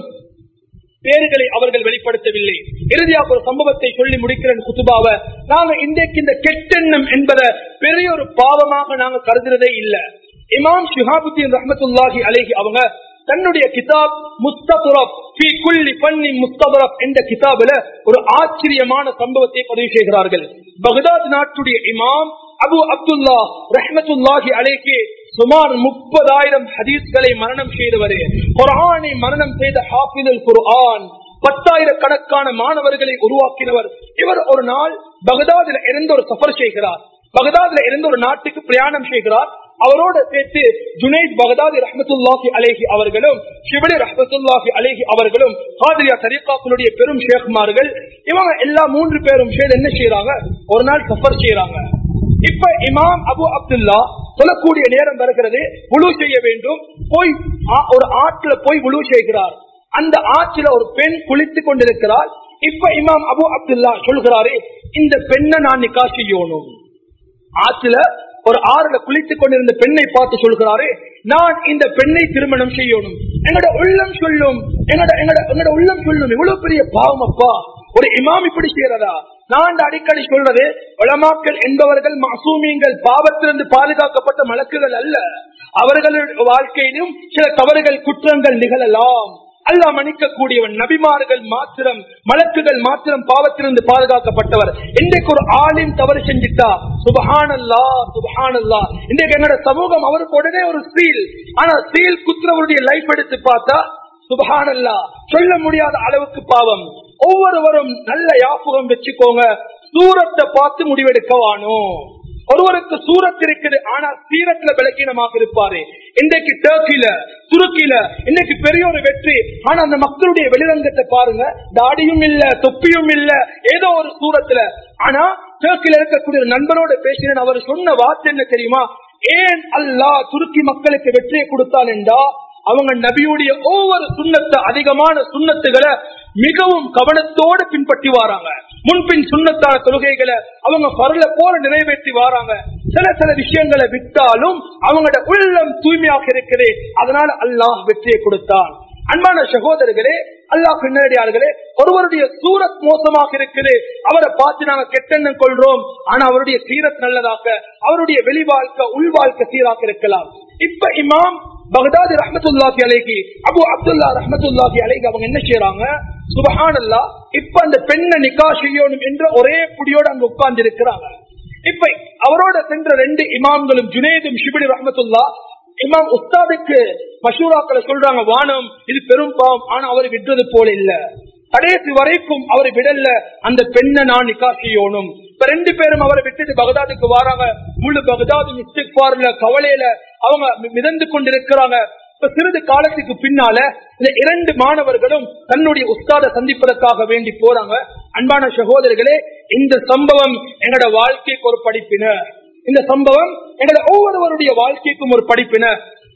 S1: பேர்களை அவர்கள் வெளிப்படுத்தவில்லை இறுதியாக ஒரு சம்பவத்தை சொல்லி முடிக்கிறேன் குத்துபாவ நாங்க இன்றைக்கு இந்த கெட்டெண்ணம் என்பதை பெரிய ஒரு பாவமாக நாங்க கருதுறதே இல்ல இமாம் ஷிஹாபுத்தீன் ரஹமத்துல்லாஹி அலேஹி அவங்க தன்னுடைய கிதாப் முஸ்தபுரப் முஸ்தபுரப் என்ற கிதாபில ஒரு ஆச்சரியமான சம்பவத்தை பதிவு செய்கிறார்கள் பகதாத் நாட்டுடைய இமாம் அபு அப்துல்லா ரஹமத்துல்லாஹி அலேஹி சுமார் முப்பதாயிரம் ஹதீஸ்களை மரணம் செய்தவர் குரானை மரணம் செய்த ஹாஃபிதல் குர்ஆன் பத்தாயிரக்கணக்கான மாணவர்களை உருவாக்கினவர் இவர் ஒரு நாள் பகதாதில் இருந்து ஒரு சஃபர் செய்கிறார் பகதாதுல இருந்து ஒரு நாட்டுக்கு பிரயாணம் செய்கிறார் அவரோட சேர்த்து ஜுனைத் பகதாதி ரஹமத்துல்லாஹி அலேஹி அவர்களும் ஷிவலி ரஹமத்துல்லாஹி அலேஹி அவர்களும் காதிரியா தரீகாக்களுடைய பெரும் ஷேக்மார்கள் இவங்க எல்லா மூன்று பேரும் சேர்ந்து என்ன செய்யறாங்க ஒரு நாள் சஃபர் செய்யறாங்க இப்ப இமாம் அபு அப்துல்லா சொல்லக்கூடிய நேரம் வருகிறது உழு செய்ய வேண்டும் போய் ஆ- ஒரு ஆற்றுல போய் உழு செய்கிறார் அந்த ஆற்றில ஒரு பெண் குளித்துக் கொண்டிருக்கிறார் இப்ப இமாம் அபு அப்துல்லா சொல்கிறாரு இந்த பெண்ணை நான் நிக்கா செய்யணும் ஆற்றுல ஒரு ஆறுல குளித்துக் கொண்டிருந்த பெண்ணை பார்த்து சொல்கிறாரு நான் இந்த பெண்ணை திருமணம் செய்யணும் எங்கட உள்ளம் சொல்லும் எங்கட எங்கட எங்கட உள்ளம் சொல்லும் இவ்வளவு பெரிய பாவம் அப்பா ஒரு இமாம் இப்படி செய்யறதா நான் இந்த அடிக்கடி சொல்றது உலமாக்கள் என்பவர்கள் மாசூமியங்கள் பாவத்திலிருந்து பாதுகாக்கப்பட்ட மலக்குகள் அல்ல அவர்களுடைய வாழ்க்கையிலும் சில தவறுகள் குற்றங்கள் நிகழலாம் அல்லாஹ் மன்னிக்கக்கூடியவன் நபிமார்கள் மாத்திரம் மலக்குகள் மாத்திரம் பாவத்திலிருந்து பாதுகாக்கப்பட்டவர் இன்றைக்கு ஒரு ஆளின் தவறு செஞ்சிட்டா சுபஹானல்லா சுபஹானல்லா இன்றைக்கு என்னோட சமூகம் அவருக்கு உடனே ஒரு சீல் ஆனா சீல் குத்துறவருடைய லைஃப் எடுத்து பார்த்தா சுபஹானல்லா சொல்ல முடியாத அளவுக்கு பாவம் ஒவ்வொருவரும் நல்ல யாபகம் வச்சுக்கோங்க சூரத்தை பார்த்து முடிவெடுக்கவானோ ஒருவருக்கு சூரத் இருக்குது ஆனா சீரத்துல விளக்கினமாக இருப்பாரு இன்றைக்கு டர்க்கில துருக்கில இன்னைக்கு பெரிய ஒரு வெற்றி ஆனா அந்த மக்களுடைய வெளிரங்கத்தை பாருங்க தாடியும் இல்ல தொப்பியும் இல்ல ஏதோ ஒரு சூரத்துல ஆனா டர்க்கில இருக்கக்கூடிய ஒரு நண்பரோட பேசினேன் அவர் சொன்ன வார்த்தை என்ன தெரியுமா ஏன் அல்லாஹ் துருக்கி மக்களுக்கு வெற்றியை கொடுத்தான் என்றா அவங்க நபியுடைய ஒவ்வொரு சுண்ணத்தை அதிகமான சுண்ணத்துகளை மிகவும் கவனத்தோடு பின்பற்றி வராங்க முன்பின் சுண்ணத்தான தொழுகைகளை அவங்க பரல போல நிறைவேற்றி வராங்க சில சில விஷயங்களை விட்டாலும் அவங்களோட உள்ளம் தூய்மையாக இருக்குது அதனால அல்லாஹ் வெற்றியை கொடுத்தான் அன்பான சகோதரர்களே அல்லாஹ் பின்னடியார்களே ஒருவருடைய சூரத் மோசமாக இருக்குது அவரை பார்த்து நாங்க கெட்டெண்ணம் கொள்றோம் ஆனா அவருடைய சீரத் நல்லதாக அவருடைய வெளி வாழ்க்கை உள் வாழ்க்கை சீராக இருக்கலாம் இப்ப இமாம் பகதாதி ரஹமத்துல்லாஹி அலைகி அபு அப்துல்லா ரஹமத்துல்லாஹி அலைகி அவங்க என்ன செய்யறாங்க சுபஹானல்லா இப்ப அந்த பெண்ணை நிக்கா செய்யணும் என்ற ஒரே புடியோட அங்க உட்கார்ந்து இருக்கிறாங்க இப்ப அவரோட சென்ற ரெண்டு இமாம்களும் ஜுனேதும் ஷிபிடி ரஹமத்துல்லா இமாம் உஸ்தாதுக்கு மஷூராக்களை சொல்றாங்க வானம் இது பெரும் பாவம் ஆனா அவர் விடுறது போல இல்ல கடைசி வரைக்கும் அவர் விடல அந்த பெண்ணை நான் நிக்கா செய்யணும் இப்ப ரெண்டு பேரும் அவரை விட்டுட்டு பகதாதுக்கு வராங்க முழு பகதாது இஸ்திக்பார்ல கவலையில அவங்க மிதந்து கொண்டிருக்கிறாங்க இப்ப சிறிது காலத்துக்கு பின்னால இந்த இரண்டு மாணவர்களும் தன்னுடைய உஸ்தாத சந்திப்பதற்காக வேண்டி போறாங்க அன்பான சகோதரர்களே இந்த சம்பவம் எங்களோட வாழ்க்கைக்கு ஒரு படிப்பின இந்த சம்பவம் எங்களோட ஒவ்வொருவருடைய வாழ்க்கைக்கும் ஒரு படிப்பின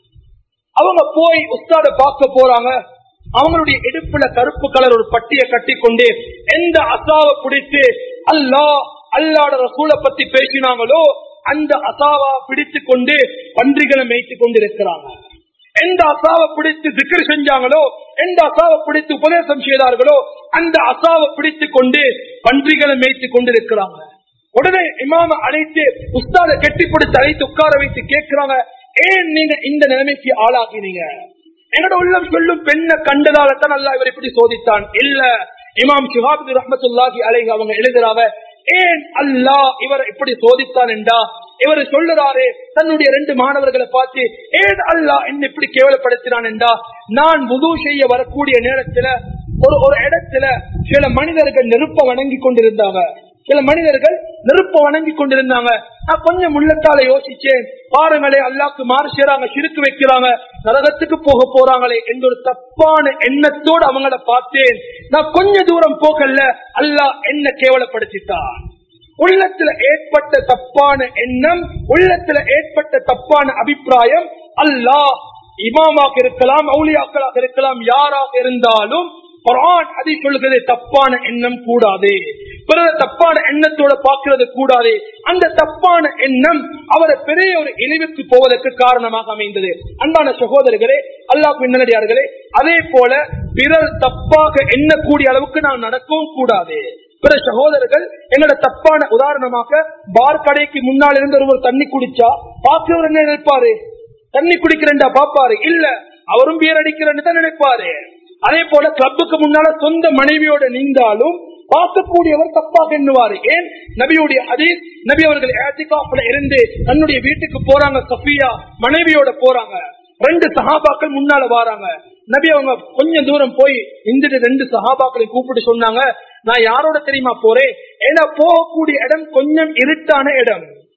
S1: அவங்க போய் உஸ்தாத பார்க்க போறாங்க அவங்களுடைய இடுப்புல கருப்பு கலர் ஒரு பட்டியை கட்டி கொண்டு எந்த அசாவை பிடித்து அல்லாஹ் அல்லாட ரசூலை பத்தி பேசினாங்களோ அந்த அசாவா பிடித்து கொண்டு பன்றிகளை மேய்த்து கொண்டு இருக்கிறாங்க எந்த அசாவை பிடித்து திக்கர் செஞ்சாங்களோ எந்த அசாவை பிடித்து உபதேசம் செய்தார்களோ அந்த அசாவை பிடித்து கொண்டு பன்றிகளை மேய்த்து கொண்டு இருக்கிறாங்க உடனே இமாம அழைத்து உஸ்தாத கெட்டிப்பிடித்து அழைத்து உட்கார வைத்து கேட்கிறாங்க ஏன் நீங்க இந்த நிலைமைக்கு ஆளாகினீங்க என்னோட உள்ளம் சொல்லும் பெண்ணை கண்டதால தான் அல்லா இவர் இப்படி சோதித்தான் இல்ல இமாம் ஷிஹாபு ரஹமத்துல்லாஹி அலைஹி அவங்க எழுதுறாங்க ஏன் அல்லாஹ் இவர் இப்படி சோதித்தான் என்றா இவர் சொல்லுறாரு தன்னுடைய ரெண்டு மாணவர்களை பார்த்து ஏன் அல்லாஹ் என்ன இப்படி கேவலப்படுத்தினான் என்றா நான் முது செய்ய வரக்கூடிய நேரத்துல ஒரு ஒரு இடத்துல சில மனிதர்கள் நெருப்ப வணங்கி கொண்டிருந்தாங்க சில மனிதர்கள் நெருப்ப வணங்கி கொண்டிருந்தாங்க நான் கொஞ்சம் உள்ளத்தால யோசிச்சேன் பாருங்களே அல்லாக்கு மாறு செய்யறாங்க சிறுக்கு வைக்கிறாங்க நரகத்துக்கு போக போறாங்களே என்ற ஒரு தப்பான எண்ணத்தோடு அவங்கள பார்த்தேன் நான் கொஞ்ச தூரம் போகல அல்லாஹ் என்ன கேவலப்படுத்திட்டான் உள்ளத்துல ஏற்பட்ட தப்பான எண்ணம் உள்ளத்துல ஏற்பட்ட தப்பான அபிப்பிராயம் அல்லாஹ் இமாமாக இருக்கலாம் அவுளியாக்களாக இருக்கலாம் யாராக இருந்தாலும் குரான் அதை சொல்கிறது தப்பான எண்ணம் கூடாது பிறகு தப்பான எண்ணத்தோட பார்க்கிறது கூடாது அந்த தப்பான எண்ணம் அவரை பெரிய ஒரு இழிவுக்கு போவதற்கு காரணமாக அமைந்தது அன்பான சகோதரர்களே அல்லாஹ் பின்னடியார்களே அதே போல பிறர் தப்பாக எண்ணக்கூடிய அளவுக்கு நாம் நடக்கவும் கூடாது பிற சகோதரர்கள் எங்களோட தப்பான உதாரணமாக பார் கடைக்கு முன்னால் இருந்து ஒருவர் தண்ணி குடிச்சா பாக்குறவர் என்ன நினைப்பாரு தண்ணி குடிக்கிறேன்டா பாப்பாரு இல்ல அவரும் பியர் அடிக்கிறேன்னு தான் நினைப்பாரு அதே போல கிளப்புக்கு முன்னால சொந்த மனைவியோட நீந்தாலும் பார்க்கக்கூடியவர் தப்பாக எண்ணுவாரு ஏன் நபியுடைய ஹதீஸ் நபி அவர்கள் ஏத்திகாப்ல இருந்து தன்னுடைய வீட்டுக்கு போறாங்க சஃபியா மனைவியோட போறாங்க ரெண்டு சஹாபாக்கள் முன்னால வராங்க நபி அவங்க கொஞ்சம் தூரம் போய் இந்த ரெண்டு சஹாபாக்களை கூப்பிட்டு சொன்னாங்க நான் யாரோட தெரியுமா போறேன் ஏன்னா போகக்கூடிய இடம் கொஞ்சம் இருட்டான இடம்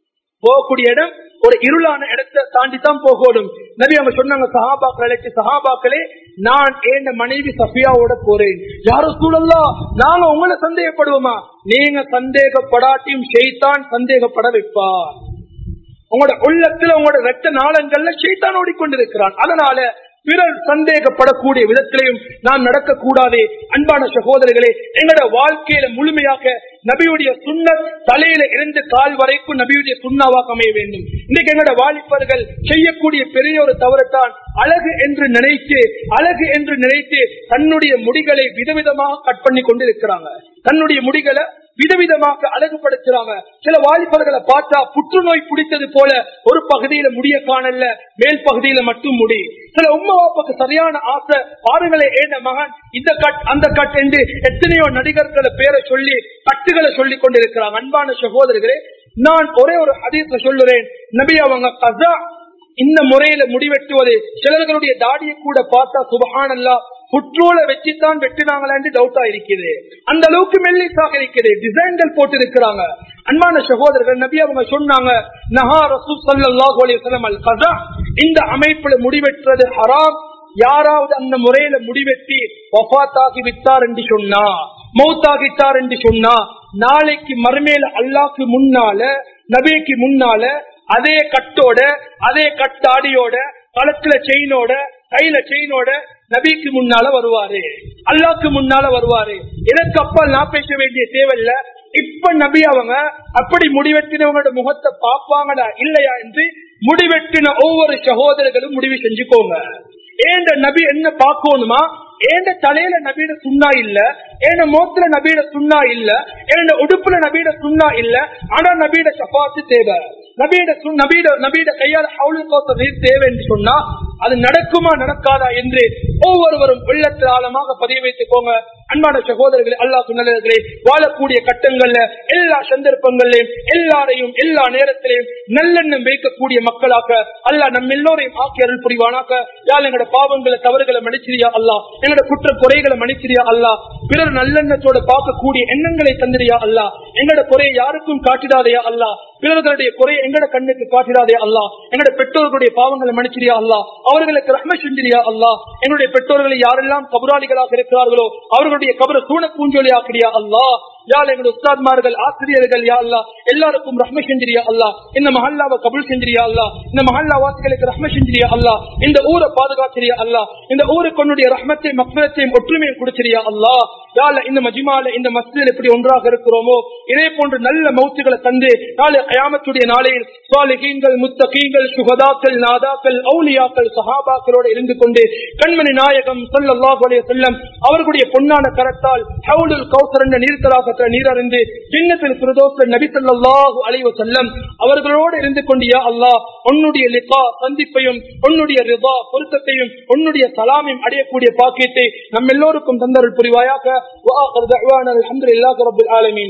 S1: போகக்கூடிய இடம் ஒரு இருளான இடத்தை தாண்டி தான் போகணும் நபி அவங்க சொன்னாங்க சஹாபாக்கள் அழைச்சு சஹாபாக்களே நான் என் மனைவி சஃபியாவோட போறேன் யாரும் சூழல்லா நாங்க உங்களை சந்தேகப்படுவோமா நீங்க சந்தேகப்படாட்டியும் ஷெய்தான் சந்தேகப்பட வைப்பார் உங்களோட உள்ளத்துல உங்களோட ரத்த நாளங்கள்ல ஷெய்தான் ஓடிக்கொண்டிருக்கிறான் அதனால பிறர் சந்தேகப்படக்கூடிய விதத்திலையும் நாம் நடக்கக்கூடாது அன்பான சகோதரர்களே எங்களோட வாழ்க்கையில முழுமையாக நபியுடைய சுண்ண தலையில இருந்து கால் வரைக்கும் நபியுடைய சுண்ணாவாக அமைய வேண்டும் இன்னைக்கு எங்களோட வாலிபர்கள் செய்யக்கூடிய பெரிய ஒரு தவறுத்தான் அழகு என்று நினைத்து அழகு என்று நினைத்து தன்னுடைய முடிகளை விதவிதமாக கட் பண்ணி கொண்டிருக்கிறாங்க தன்னுடைய முடிகளை விதவிதமாக அழகுபடுத்துறாங்க சில வாலிபர்களை பார்த்தா புற்றுநோய் பிடித்தது போல ஒரு பகுதியில முடிய காணல மேல் பகுதியில மட்டும் முடி சில உம்மா வாப்பாக்கு சரியான ஆசை பாருங்களே ஏன மகன் இந்த கட் அந்த கட் என்று எத்தனையோ நடிகர்களை பேரை சொல்லி கட்டுகளை சொல்லி கொண்டிருக்கிறாங்க அன்பான சகோதரர்களே நான் ஒரே ஒரு ஹதீஸ்ல சொல்லுறேன் நபி அவங்க கசா இந்த முறையில முடிவெட்டுவது சிலர்களுடைய தாடியை கூட பார்த்தா சுபஹானல்லா புற்றோலை வச்சுதான் வெட்டினாங்களான்னு டவுட்டா இருக்குது அந்த அளவுக்கு மெல்லிசாக இருக்குது டிசைன்கள் போட்டு இருக்கிறாங்க அன்பான சகோதரர்கள் நபி அவங்க சொன்னாங்க நஹா ரசூ சல்லாஹு அலைஹி அல் கஸா இந்த அமைப்புல முடிவெட்டுறது ஹராம் யாராவது அந்த முறையில முடிவெட்டி வஃபாத்தாகி விட்டார் என்று சொன்னா மௌத்தாகிட்டார் என்று சொன்னா நாளைக்கு மறுமையில அல்லாக்கு முன்னால நபிக்கு முன்னால அதே கட்டோட அதே கட்டாடியோட கழுத்துல செயினோட கையில செயினோட நபிக்கு முன்னால வருவாரு அல்லாக்கு முன்னால வருவாரு எனக்கு அப்பால் நான் பேச வேண்டிய தேவையில்ல இப்ப நபி அவங்க அப்படி முடிவெட்டினவங்களோட முகத்தை பாப்பாங்கடா இல்லையா என்று முடிவெட்டின ஒவ்வொரு சகோதரர்களும் முடிவு செஞ்சுக்கோங்க ஏண்ட நபி என்ன பார்க்கணுமா ஏண்ட தலையில நபீட சுண்ணா இல்ல ஏண்ட மோத்துல நபீட சுண்ணா இல்ல ஏண்ட உடுப்புல நபீட சுண்ணா இல்ல ஆனா நபீட சப்பாத்து தேவை நபீட நபீட நபீட கையால் ஹவுலு கோத்த நீர் தேவை என்று சொன்னா அது நடக்குமா நடக்காதா என்று ஒவ்வொருவரும் உள்ளத்தில் ஆழமாக பதிவு வைத்துக்கோங்க அன்பான சகோதரர்களே அல்லா சுண்ணர்களே வாழக்கூடிய கட்டங்கள்ல எல்லா சந்தர்ப்பங்கள்லயும் எல்லாரையும் எல்லா நேரத்திலையும் நல்லெண்ணம் வைக்கக்கூடிய மக்களாக அல்லா நம்ம எல்லோரையும் ஆக்கி அருள் புரிவானாக்க யார் எங்களோட பாவங்களை தவறுகளை மன்னிச்சிரியா அல்லா எங்களோட குற்ற குறைகளை மன்னிச்சிரியா அல்லா பிறர் நல்லெண்ணத்தோட பார்க்கக்கூடிய எண்ணங்களை தந்திரியா அல்லா எங்களோட குறையை யாருக்கும் காட்டிடாதையா அல்லா பிறர்களுடைய குறையை எங்கட கண்ணுக்கு காட்டிடாதே அல்லா எங்களோட பெற்றோர்களுடைய பாவங்களை மன்னிச்சிரியா அல்லா அவர்களுக்கு ரஹ்ம செஞ்சிரியா அல்லா என்னுடைய பெற்றோர்களை யாரெல்லாம் கபராளிகளாக இருக்கிறார்களோ அவர்களுடைய கபர சூன பூஞ்சொலி ஆக்கிறியா அல்லா யாழ் எங்களுடைய உஸ்தாத்மார்கள் ஆசிரியர்கள் யா அல்லா எல்லாருக்கும் ரஹ்ம செஞ்சிரியா அல்லா இந்த மஹல்லாவை கபுல் செஞ்சிரியா அல்லா இந்த மஹல்லா வாசிகளுக்கு ரஹ்ம செஞ்சிரியா அல்லா இந்த ஊரை பாதுகாத்திரியா அல்லா இந்த ஊருக்கு உன்னுடைய ரஹ்மத்தையும் மக்மலத்தையும் ஒற்றுமையும் கொடுத்திரியா அல்லா யாழ் இந்த மஜிமால இந்த மஸ்ஜில் எப்படி ஒன்றாக இருக்கிறோமோ இதே போன்று நல்ல மௌத்துகளை தந்து நாளை கயாமத்துடைய நாளையில் சாலிகீன்கள் முத்தகீன்கள் சுகதாக்கள் நாதாக்கள் அவுலியாக்கள் சஹாபாக்களோடு இருந்து கொண்டு கண்மணி நாயகம் சொல்லல்லாஹு அலைஹி வஸல்லம் அவர்களுடைய பொன்னான கரத்தால் ஹவுலுல் கௌசர் என்ற நீர்த்தலாகத்தில் நீரறிந்து சின்னத்தில் பிரதோச நபி ஸல்லல்லாஹு அலைஹி வஸல்லம் அவர்களோடு இருந்து கொண்டு யா அல்லாஹ் உன்னுடைய லிகா சந்திப்பையும் உன்னுடைய ரிதா பொருத்தத்தையும் உன்னுடைய சலாமையும் அடையக்கூடிய பாக்கியத்தை நம்ம எல்லோருக்கும் தந்தருள் புரிவாயாக وآخر دعوانا الحمد لله رب العالمين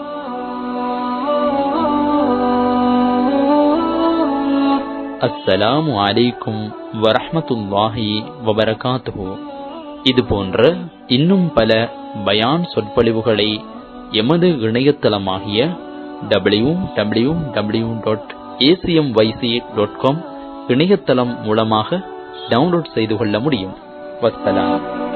S2: அஸ்ஸலாமு அலைக்கும் வரஹ்மத்துல்லாஹி வபரகாத்துஹு இது போன்ற இன்னும் பல பயான் சொற்பொழிவுகளை எமது இணையதளமாகிய W W W dot ACM YC dot com இணையதளம் மூலமாக டவுன்லோட் செய்து கொள்ள முடியும் வஸ்ஸலாம்